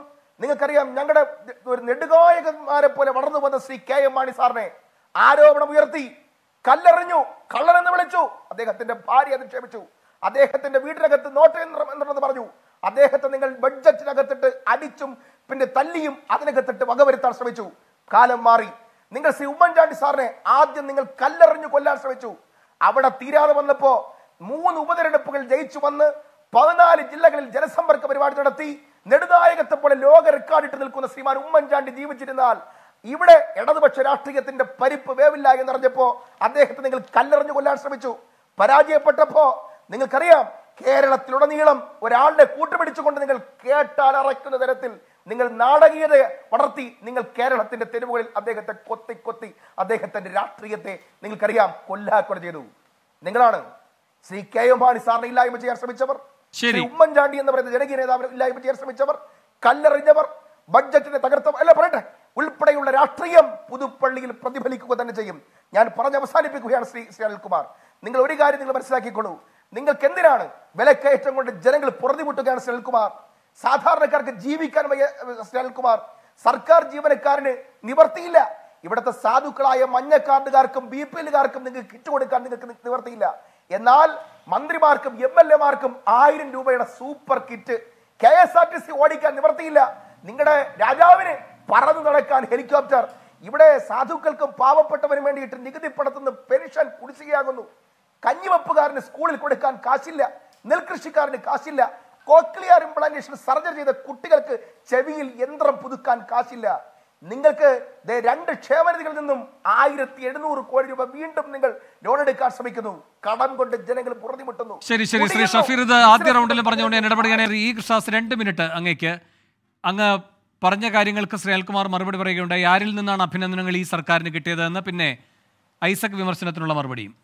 നിങ്ങൾക്കറിയാം ഞങ്ങളുടെ ഒരു നെടുകായകന്മാരെ പോലെ വളർന്നു വന്ന ശ്രീ കെ എം മാണി സാറിനെ ആരോപണം ഉയർത്തി കല്ലെറിഞ്ഞു കള്ളനെന്ന് വിളിച്ചു അദ്ദേഹത്തിന്റെ ഭാര്യ അധിക്ഷേപിച്ചു അദ്ദേഹത്തിന്റെ വീട്ടിനകത്ത് നോട്ടയന്ത്രം എന്നുണ്ടെന്ന് പറഞ്ഞു അദ്ദേഹത്തെ നിങ്ങൾ ബഡ്ജറ്റിനകത്തിട്ട് അടിച്ചും പിന്നെ തല്ലിയും അതിനകത്തിട്ട് വകവരുത്താൻ ശ്രമിച്ചു കാലം മാറി നിങ്ങൾ ശ്രീ ഉമ്മൻചാണ്ടി സാറിനെ ആദ്യം നിങ്ങൾ കല്ലെറിഞ്ഞു കൊല്ലാൻ ശ്രമിച്ചു അവിടെ തീരാതെ വന്നപ്പോ മൂന്ന് ഉപതെരഞ്ഞെടുപ്പുകൾ ജയിച്ചു വന്ന് പതിനാല് ജില്ലകളിൽ ജനസമ്പർക്ക പരിപാടി നടത്തി നെടുനായകത്തെ പോലെ ലോക റെക്കോർഡിട്ട് നിൽക്കുന്ന ശ്രീമാൻ ഉമ്മൻചാണ്ടി ജീവിച്ചിരുന്നാൽ ഇവിടെ ഇടതുപക്ഷ രാഷ്ട്രീയത്തിന്റെ പരിപ്പ് വേവില്ല എന്നറിഞ്ഞപ്പോ അദ്ദേഹത്തെ നിങ്ങൾ കല്ലെറിഞ്ഞു കൊല്ലാൻ ശ്രമിച്ചു പരാജയപ്പെട്ടപ്പോ നിങ്ങൾക്കറിയാം കേരളത്തിലുടനീളം ഒരാളുടെ കൂട്ടുപിടിച്ചുകൊണ്ട് നിങ്ങൾ കേട്ടാൽ അറയ്ക്കുന്ന തരത്തിൽ നിങ്ങൾ നാടകീയത വളർത്തി നിങ്ങൾ കേരളത്തിന്റെ തെരുവുകളിൽ അദ്ദേഹത്തെ കൊത്തി കൊത്തി അദ്ദേഹത്തിന്റെ രാഷ്ട്രീയത്തെ നിങ്ങൾക്കറിയാം കൊല്ലാക്കൊല ചെയ്തു നിങ്ങളാണ് ശ്രീ കെ എം മാണി സാറിനെ ഇല്ലായ്മ ചെയ്യാൻ ശ്രമിച്ചവർ ശരി. ശ്രീ ഉമ്മൻചാണ്ടി എന്ന് പറയുന്ന ജനകീയ നേതാവിനെ ഇല്ലായ്മ ചെയ്യാൻ ശ്രമിച്ചവർ കല്ലെറിഞ്ഞവർ ബഡ്ജറ്റിനെ തകർത്ത അല്ല പറയട്ടെ ഉൾപ്പെടെയുള്ള രാഷ്ട്രീയം പുതുപ്പള്ളിയിൽ പ്രതിഫലിക്കുക തന്നെ ചെയ്യും ഞാൻ പറഞ്ഞ് അവസാനിപ്പിക്കുകയാണ് ശ്രീ ശ്രീ അനിൽകുമാർ നിങ്ങൾ ഒരു കാര്യം നിങ്ങൾ മനസ്സിലാക്കിക്കൊള്ളൂ നിങ്ങൾക്ക് എന്തിനാണ് വിലക്കയറ്റം കൊണ്ട് ജനങ്ങൾ പുറത്തുമുട്ടുകയാണ് ശ്രീ അനിൽകുമാർ സാധാരണക്കാർക്ക് ജീവിക്കാൻ വയ്യ ശ്രീ അനിൽകുമാർ സർക്കാർ ജീവനക്കാരന് നിവർത്തിയില്ല ഇവിടുത്തെ സാധുക്കളായ മഞ്ഞ കാർഡുകാർക്കും ബി പി എല്ലുകാർക്കും നിങ്ങൾക്ക് കിറ്റ് കൊടുക്കാൻ നിങ്ങൾക്ക് നി- നിവർത്തിയില്ല എന്നാൽ മന്ത്രിമാർക്കും എം എൽ എമാർക്കും ആയിരം രൂപയുടെ super kit K S R T C ഓടിക്കാൻ നിവർത്തിയില്ല നിങ്ങളുടെ രാജാവിന് പറന്നു നടക്കാൻ ഹെലികോപ്റ്റർ ഇവിടെ സാധുക്കൾക്കും പാവപ്പെട്ടവനും വേണ്ടിയിട്ട് നികുതി പണത്തുന്ന പെൻഷൻ കുടിശ്ശികയാകുന്നു കഞ്ഞിവെപ്പുകാരന് സ്കൂളിൽ കൊടുക്കാൻ കാശില്ല നെൽകൃഷിക്കാരന് കാശില്ല കോക്ലിയർ ഇംപ്ലാന്റേഷൻ സർജറി ചെയ്ത കുട്ടികൾക്ക് ചെവിയിൽ യന്ത്രം പുതുക്കാൻ കാശില്ല നിങ്ങൾക്ക് ദേ രണ്ട് ക്ഷേമനിധികളിൽ നിന്നും ആയിരത്തി എഴുന്നൂറ് കോടി രൂപ വീണ്ടും നിങ്ങൾ ലോൺ എടുക്കാൻ ശ്രമിക്കുന്നു കടം കൊണ്ട് ജനങ്ങൾ പുറതിമുട്ടുന്നു ശരി ശരി ശ്രീ കുടിയേറ്റം, ഷഫീർ ഇത് ആദ്യ റൗണ്ടിൽ പറഞ്ഞുകൊണ്ട് ഞാൻ ഇടപെടുകയാണ് ഈ കൃഷ്ണദാസ് രണ്ട് മിനിറ്റ് അങ്ങേക്ക് അങ്ങ് പറഞ്ഞ കാര്യങ്ങൾക്ക് ശ്രീ അൽകുമാർ മറുപടി പറയുകയുണ്ടായി ആരിൽ നിന്നാണ് അഭിനന്ദനങ്ങൾ ഈ സർക്കാരിന് കിട്ടിയതെന്ന് പിന്നെ ഐസക് വിമർശനത്തിനുള്ള മറുപടിയും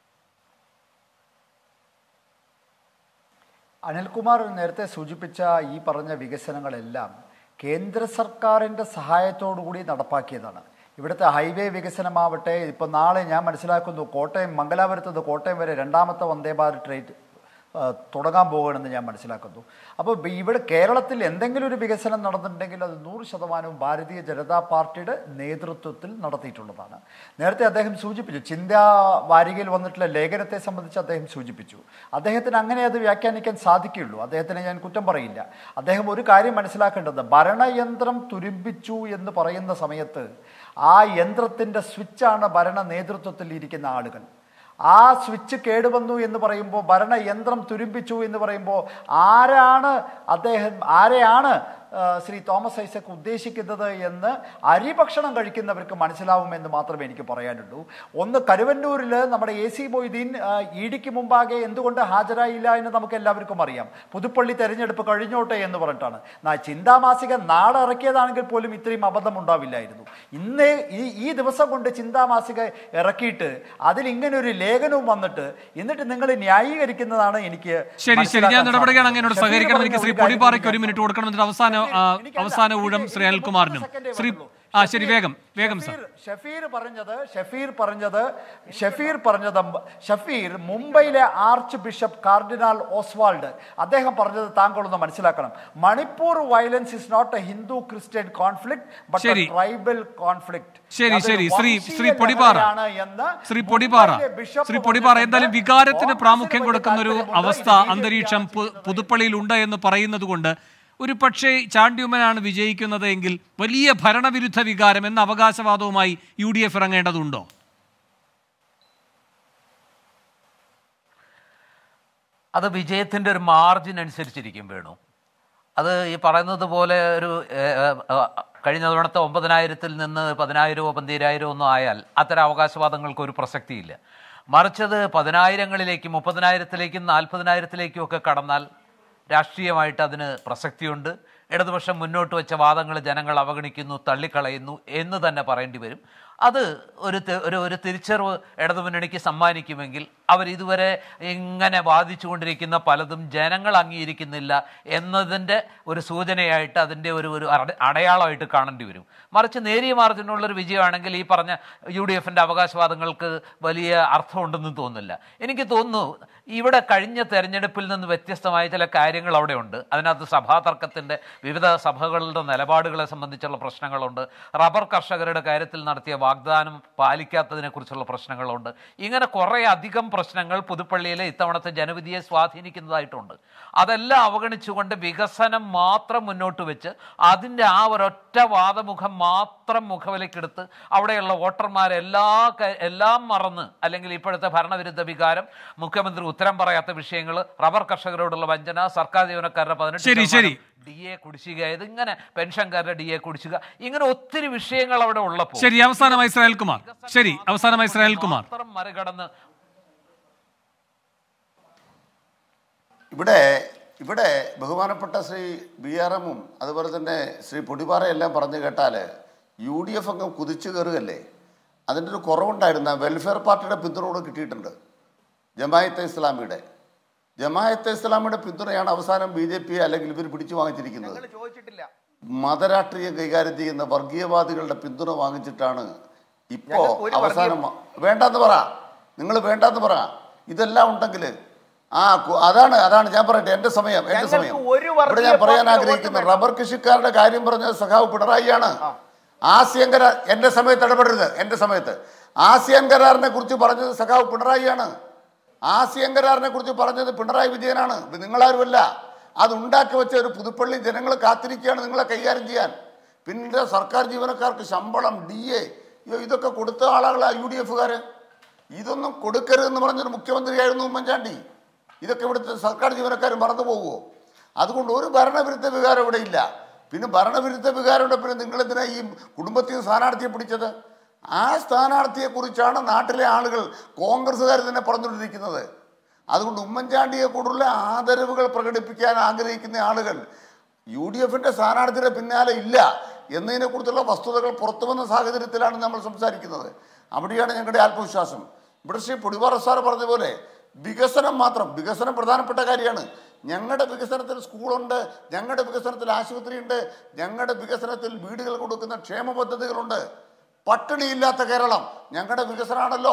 അനിൽകുമാർ നേരത്തെ സൂചിപ്പിച്ച ഈ പറഞ്ഞ വികസനങ്ങളെല്ലാം കേന്ദ്ര സർക്കാരിൻ്റെ സഹായത്തോടു കൂടി നടപ്പാക്കിയതാണ് ഇവിടുത്തെ ഹൈവേ വികസനമാവട്ടെ ഇപ്പം നാളെ ഞാൻ മനസ്സിലാക്കുന്നു കോട്ടയം മംഗലാപുരത്ത് നിന്ന് കോട്ടയം വരെ രണ്ടാമത്തെ വന്ദേ ഭാരത് ട്രെയിൻ ആ, തുടങ്ങാൻ പോവുകയാണെന്ന് ഞാൻ മനസ്സിലാക്കുന്നു അപ്പോൾ ബി- ഇവിടെ കേരളത്തിൽ എന്തെങ്കിലും ഒരു വികസനം നടന്നിട്ടുണ്ടെങ്കിൽ അത് നൂറ് ശതമാനവും ഭാരതീയ ജനതാ പാർട്ടിയുടെ നേതൃത്വത്തിൽ നടത്തിയിട്ടുള്ളതാണ് നേരത്തെ അദ്ദേഹം സൂചിപ്പിച്ചു ചിന്താ വാരികയിൽ വന്നിട്ടുള്ള ലേഖനത്തെ സംബന്ധിച്ച് അദ്ദേഹം സൂചിപ്പിച്ചു അദ്ദേഹത്തിന് അങ്ങനെ അത് വ്യാഖ്യാനിക്കാൻ സാധിക്കുകയുള്ളൂ അദ്ദേഹത്തിനെ ഞാൻ കുറ്റം പറയില്ല അദ്ദേഹം ഒരു കാര്യം മനസ്സിലാക്കേണ്ടത് ഭരണയന്ത്രം തുരുമ്പിച്ചു എന്ന് പറയുന്ന സമയത്ത് ആ യന്ത്രത്തിൻ്റെ സ്വിച്ചാണ് ഭരണ നേതൃത്വത്തിൽ ഇരിക്കുന്ന ആളുകൾ ആ സ്വിച്ച് കേടുവന്നു എന്ന് പറയുമ്പോൾ ഭരണയന്ത്രം തുരുമ്പിച്ചു എന്ന് പറയുമ്പോൾ ആരാണ് അദ്ദേഹം ആരെയാണ് ആ, ശ്രീ തോമസ് ഐസക് ഉദ്ദേശിക്കുന്നത് എന്ന് അരി ഭക്ഷണം കഴിക്കുന്നവർക്ക് മനസ്സിലാവുമെന്ന് മാത്രമേ എനിക്ക് പറയാനുള്ളൂ ഒന്ന് കരുവന്നൂരിൽ നമ്മുടെ എ സി മൊയ്തീൻ ആ, ഇഡിക്ക് മുമ്പാകെ എന്തുകൊണ്ട് ഹാജരായില്ല എന്ന് നമുക്ക് എല്ലാവർക്കും അറിയാം പുതുപ്പള്ളി തെരഞ്ഞെടുപ്പ് കഴിഞ്ഞോട്ടെ എന്ന് പറഞ്ഞിട്ടാണ് നാ ചിന്താമാസിക നാളെ ഇറക്കിയതാണെങ്കിൽ പോലും ഇത്രയും അബദ്ധം ഉണ്ടാവില്ലായിരുന്നു ഇന്ന് ഈ ഈ ദിവസം കൊണ്ട് ചിന്താമാസിക ഇറക്കിയിട്ട് അതിൽ ഇങ്ങനെ ഒരു ലേഖനവും വന്നിട്ട് എന്നിട്ട് നിങ്ങൾ ന്യായീകരിക്കുന്നതാണ് എനിക്ക് ശരി ശരി ഞാൻ മനസ്സിലാക്കാൻ ഇടപെടുകയാണ് അങ്ങനോട് സാധിക്കുന്നത്. സഹകരിക്കണം എനിക്ക് ശ്രീ ഷഫീർ പറഞ്ഞ പൊടിപ്പാറയ്ക്ക് ഒരു കാര്യം മിനിറ്റ് കൊടുക്കണം എന്നിട്ട് അവസാന ആ, എനിക്കല്ല, അവസാന ഊഴം എനിക്ക് ശ്രീ എനിക്ക് അനിൽകുമാറിനും മുപ്പത് സെക്കൻഡേ ശ്രീ വേണ്ടുള്ളൂ. ആ ശരി ഷഫീർ- വേഗം വേഗം സർ ഷഫീർ- ഷഫീർ പറഞ്ഞത് ഷഫീർ പറഞ്ഞത് ഷഫീർ പറഞ്ഞത് ഷഫീർ മുംബൈയിലെ ആർച്ച് ബിഷപ്പ് കാർഡിനാൾ ഓസ്വാൾഡ് അദ്ദേഹം പറഞ്ഞത് താങ്കളൊന്ന് മനസ്സിലാക്കണം Manipur violence is not a Hindu Christian conflict but ശരി. ട്രൈബൽ കോൺഫ്ലിക്ട് ശരി ശരി ശ്രീ ശ്രീ പൊടിപ്പാറ ശ്രീ പൊടിപ്പാറ ശ്രീ പൊടിപ്പാറ എന്തായാലും വികാരത്തിന് പ്രാമുഖ്യം കൊടുക്കുന്ന ഒരു അവസ്ഥ അന്തരീക്ഷം പു- പുതുപ്പള്ളിയിൽ ഉണ്ട് എന്ന് പറയുന്നത് കൊണ്ട് ഒരു പക്ഷേ ചാണ്ടിയുമ്മനാണ് വിജയിക്കുന്നത് എങ്കിൽ വലിയ ഭരണവിരുദ്ധ വികാരം എന്ന അവകാശവാദവുമായി യു ഡി എഫ് ഇറങ്ങേണ്ടതുണ്ടോ അത് വിജയത്തിൻ്റെ ഒരു മാർജിൻ അനുസരിച്ചിരിക്കും വേണു അത് ഈ പറയുന്നത് പോലെ ഒരു ഏഹ്, ഏഹ്, കഴിഞ്ഞ തവണത്തെ ഒമ്പതിനായിരത്തിൽ നിന്ന് പതിനായിരമോ പന്തിരായിരമോ ഒന്നും ആയാൽ അത്തരം അവകാശവാദങ്ങൾക്ക് ഒരു പ്രസക്തിയില്ല മറിച്ചത് പതിനായിരങ്ങളിലേക്കും മുപ്പതിനായിരത്തിലേക്കും നാൽപ്പതിനായിരത്തിലേക്കും ഒക്കെ കടന്നാൽ രാഷ്ട്രീയമായിട്ട് അതിന് പ്രസക്തിയുണ്ട് ഇടതുപക്ഷം മുന്നോട്ട് വെച്ച വാദങ്ങൾ ജനങ്ങൾ അവഗണിക്കുന്നു തള്ളിക്കളയുന്നു എന്ന് തന്നെ പറയേണ്ടി വരും അത് ഒരു തി- ഒരു ഒരു തിരിച്ചറിവ് ഇടതുമുന്നണിക്ക് സമ്മാനിക്കുമെങ്കിൽ അവർ ഇതുവരെ ഇങ്ങനെ ബാധിച്ചുകൊണ്ടിരിക്കുന്ന പലതും ജനങ്ങൾ അംഗീകരിക്കുന്നില്ല എന്നതിൻ്റെ ഒരു സൂചനയായിട്ട് അതിൻ്റെ ഒരു ഒരു അട- അടയാളമായിട്ട് കാണേണ്ടി വരും മറിച്ച് നേരിയ മാർജിനുള്ളൊരു വിജയമാണെങ്കിൽ ഈ പറഞ്ഞ യു ഡി എഫിൻ്റെ അവകാശവാദങ്ങൾക്ക് വലിയ അർത്ഥമുണ്ടെന്ന് തോന്നുന്നില്ല എനിക്ക് തോന്നുന്നു ഇവിടെ കഴിഞ്ഞ തെരഞ്ഞെടുപ്പിൽ നിന്ന് വ്യത്യസ്തമായ ചില കാര്യങ്ങൾ അവിടെ ഉണ്ട് അതിനകത്ത് സഭാ തർക്കത്തിൻ്റെ വിവിധ സഭകളുടെ നിലപാടുകളെ സംബന്ധിച്ചുള്ള പ്രശ്നങ്ങളുണ്ട് റബ്ബർ കർഷകരുടെ കാര്യത്തിൽ നടത്തിയ വാഗ്ദാനം പാലിക്കാത്തതിനെക്കുറിച്ചുള്ള പ്രശ്നങ്ങളുണ്ട് ഇങ്ങനെ കുറേ അധികം പ്രശ്നങ്ങൾ പുതുപ്പള്ളിയിലെ ഇത്തവണത്തെ ജനവിധിയെ സ്വാധീനിക്കുന്നതായിട്ടുണ്ട് അതെല്ലാം അവഗണിച്ചുകൊണ്ട് വികസനം മാത്രം മുന്നോട്ട് വെച്ച് അതിൻ്റെ ആ ഒരൊറ്റ വാദമുഖം മാത്രം മുഖവിലക്കെടുത്ത് അവിടെയുള്ള വോട്ടർമാരെല്ലാ ക- എല്ലാം മറന്ന് അല്ലെങ്കിൽ ഇപ്പോഴത്തെ ഭരണവിരുദ്ധ വികാരം മുഖ്യമന്ത്രി ഉത്തരം പറയാത്ത വിഷയങ്ങൾ റബ്ബർ കർഷകരോടുള്ള വഞ്ചന സർക്കാർ ജീവനക്കാരുടെ പതിനെട്ട് ശരി, ശരി. ഡി എ കുടിശ്ശിക ഇതിങ്ങനെ പെൻഷൻകാരുടെ ഡി എ കുടിശ്ശിക ഇങ്ങനെ ഒത്തിരി വിഷയങ്ങൾ അവിടെ ഉള്ളപ്പോൾ ശരി അവസാനമായി ഇസ്രായേൽ കുമാർ ശരി അവസാനമായി ഇസ്രായേൽ കുമാർ മാത്രം മറികടന്ന് ഇവിടെ ഇവിടെ ബഹുമാനപ്പെട്ട ശ്രീ ബി ആർ എമ്മും അതുപോലെ തന്നെ ശ്രീ പൊടിപാറയെല്ലാം പറഞ്ഞു കേട്ടാൽ യു ഡി എഫ് അങ്ങ് കുതിച്ചു കയറുകയല്ലേ അതിൻ്റെ ഒരു കുറവുണ്ടായിരുന്ന വെൽഫെയർ പാർട്ടിയുടെ പിന്തുണ കൂടെ കിട്ടിയിട്ടുണ്ട് ജമായത്തെ ഇസ്ലാമിയുടെ ജമായത്തെ ഇസ്ലാമിയുടെ പിന്തുണയാണ് അവസാനം ബി ജെ പി അല്ലെങ്കിൽ ഇവർ പിടിച്ചു വാങ്ങിച്ചിരിക്കുന്നത് ഞങ്ങൾ ചോദിച്ചിട്ടില്ല മതരാഷ്ട്രീയം കൈകാര്യം ചെയ്യുന്ന വർഗീയവാദികളുടെ പിന്തുണ വാങ്ങിച്ചിട്ടാണ് ഇപ്പോ ഞങ്ങൾക്ക് ഒരു അവസാനം വേണ്ടെന്ന് പറ നിങ്ങൾ വേണ്ടെന്ന് പറ ഇതെല്ലാം ഉണ്ടെങ്കിൽ ആ കു- അതാണ് അതാണ് ഞാൻ പറയട്ടെ എന്റെ സമയം എന്റെ ഞങ്ങൾക്ക് സമയം ഒരു ഇവിടെ വർഗീയ ഞാൻ പറയാൻ പാർട്ടിയുടെ ആഗ്രഹിക്കുന്ന വോട്ട് റബ്ബർ കൃഷിക്കാരുടെ കാര്യം പറഞ്ഞ സഖാവ് പിണറായിയാണ് ആസിയൻ കരാർ എന്റെ സമയത്ത് ഇടപെടരുത് എന്റെ സമയത്ത് ആസിയൻ കരാറിനെ കുറിച്ച് പറഞ്ഞത് സഖാവ് പിണറായിയാണ് ആസിയൻ കരാറിനെ കുറിച്ച് പറഞ്ഞത് പിണറായി വിജയനാണ് ഇത് നിങ്ങളാരുമല്ല അത് ഉണ്ടാക്കി വെച്ച ഒരു പുതുപ്പള്ളി ജനങ്ങൾ കാത്തിരിക്കുകയാണ് നിങ്ങളെ കൈകാര്യം ചെയ്യാൻ പിന്നെ സർക്കാർ ജീവനക്കാർക്ക് ശമ്പളം ഡി എ ഇതൊക്കെ കൊടുത്ത ആളുകളാ യു ഡി എഫുകാർ ഇതൊന്നും കൊടുക്കരുതെന്ന് പറഞ്ഞൊരു മുഖ്യമന്ത്രിയായിരുന്നു ഉമ്മൻചാണ്ടി ഇതൊക്കെ ഇവിടുത്തെ സർക്കാർ ജീവനക്കാർ മറന്നു പോകുമോ അതുകൊണ്ട് ഒരു ഭരണവിരുദ്ധ വികാരം ഇവിടെ ഇല്ല പിന്നെ ഭരണവിരുദ്ധ വികാരമുണ്ട് പിന്നെ നിങ്ങളെന്തിനാ ഈ കുടുംബത്തിൽ സ്ഥാനാർത്ഥിയെ പിടിച്ചത് ആ സ്ഥാനാർത്ഥിയെക്കുറിച്ചാണ് നാട്ടിലെ ആളുകൾ കോൺഗ്രസ്സുകാർ തന്നെ പറഞ്ഞുകൊണ്ടിരിക്കുന്നത് അതുകൊണ്ട് ഉമ്മൻചാണ്ടിയെ കൂടുതൽ ആദരവുകൾ പ്രകടിപ്പിക്കാൻ ആഗ്രഹിക്കുന്ന ആളുകൾ യു ഡി എഫിൻ്റെ സ്ഥാനാർത്ഥിയുടെ പിന്നാലെ ഇല്ല എന്നതിനെക്കുറിച്ചുള്ള വസ്തുതകൾ പുറത്തു വന്ന സാഹചര്യത്തിലാണ് നമ്മൾ സംസാരിക്കുന്നത് അവിടെയാണ് ഞങ്ങളുടെ ആത്മവിശ്വാസം ഇവിടെ ശ്രീ പൊടിവാറ സാർ പറഞ്ഞ പോലെ വികസനം മാത്രം വികസനം പ്രധാനപ്പെട്ട കാര്യമാണ് ഞങ്ങളുടെ വികസനത്തിൽ സ്കൂളുണ്ട് ഞങ്ങളുടെ വികസനത്തിൽ ആശുപത്രിയുണ്ട് ഞങ്ങളുടെ വികസനത്തിൽ വീടുകൾ കൊടുക്കുന്ന ക്ഷേമ പദ്ധതികളുണ്ട് പട്ടിണിയില്ലാത്ത കേരളം ഞങ്ങളുടെ വികസനമാണല്ലോ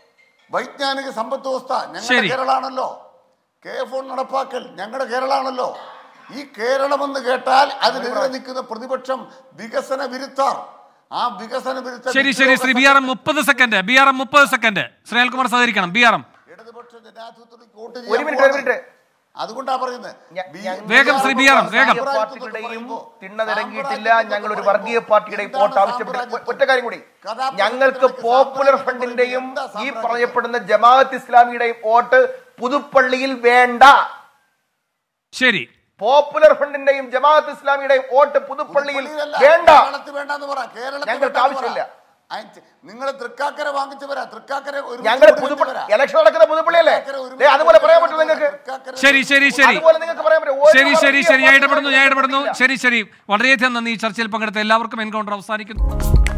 വൈജ്ഞാനിക സമ്പദ് വ്യവസ്ഥ ഞങ്ങളുടെ ശരി. കേരളമാണല്ലോ കെ ഫോൺ നടപ്പാക്കൽ ഞങ്ങളുടെ കേരളമാണല്ലോ ഈ കേരളമെന്ന് കേട്ടാൽ അതിനെതിരെ നിൽക്കുന്ന പ്രതിപക്ഷം വികസന വിരുദ്ധർ ആ വികസന വിരുദ്ധ ശരി ശരി ശ്രീ ബി ആർ എം മുപ്പത് സെക്കൻഡ് ബി ആർ എം മുപ്പത് സെക്കൻഡ് ശ്രീകുമാർ സഹകരിക്കണം ബി ആർ എം ഇടതുപക്ഷ ജനാധിപത്യത്തിന് വോട്ട് ഒരു ചെയ്യാൻ മിനിറ്റ് ഒരു പോവാണ്. മിനിറ്റ് അതുകൊണ്ടാ പറയുന്നത് ഞ- ബി- ഞങ്ങൾ വേഗം ശ്രീ ബി ആർ എം, വേഗം. വർഗീയ പാർട്ടികളുടെയും തിണ്ണതിറങ്ങിയിട്ടില്ല ഞങ്ങൾ ഒരു വർഗീയ പാർട്ടിയുടെയും വോട്ട് ആവശ്യപ്പെട്ടു ഒറ്റ കാര്യം കൂടി ഞങ്ങൾക്ക് പോപ്പുലർ ഫ്രണ്ടിന്റെയും ഈ പറയപ്പെടുന്ന ജമാഅത്ത് ഇസ്ലാമിയുടെയും വോട്ട് പുതുപ്പള്ളിയിൽ വേണ്ട ശരി പോപ്പുലർ ഫ്രണ്ടിന്റെയും ജമാഅത്ത് ഇസ്ലാമിയുടെയും വോട്ട് പുതുപ്പള്ളിയിൽ പുതുപ്പള്ളിയിലല്ല, വേണ്ട കേരളത്തിൽ വേണ്ടെന്ന് പറ കേരളത്തിൽ ഞങ്ങൾക്ക് വേണ്ടെന്ന് ആവശ്യമില്ല. പറ. നിങ്ങൾ തൃക്കാക്കര വാങ്ങിച്ചവരാ തൃക്കാക്കര ഒരു ഞങ്ങൾ പുതുപ്പള്ളി ഇലക്ഷൻ നടക്കുന്ന പുതുപ്പള്ളിയല്ലേ ദേ, അതുപോലെ പറയാൻ പറ്റും നിങ്ങൾക്ക് ശരി ശരി ശരി അതുപോലെ നിങ്ങൾക്ക് പറയാൻ പറ്റും ഒരു ശരി ശരി വർഗീയ ശരി ഞാൻ പാർട്ടിയും ഇടപെടുന്നു ഞാൻ ഇടപെടുന്നു ഇല്ല. ശരി ശരി വളരെയധികം നന്ദി ഈ ചർച്ചയിൽ പങ്കെടുത്ത എല്ലാവർക്കും എൻകൗണ്ടർ അവസാനിക്കുന്നു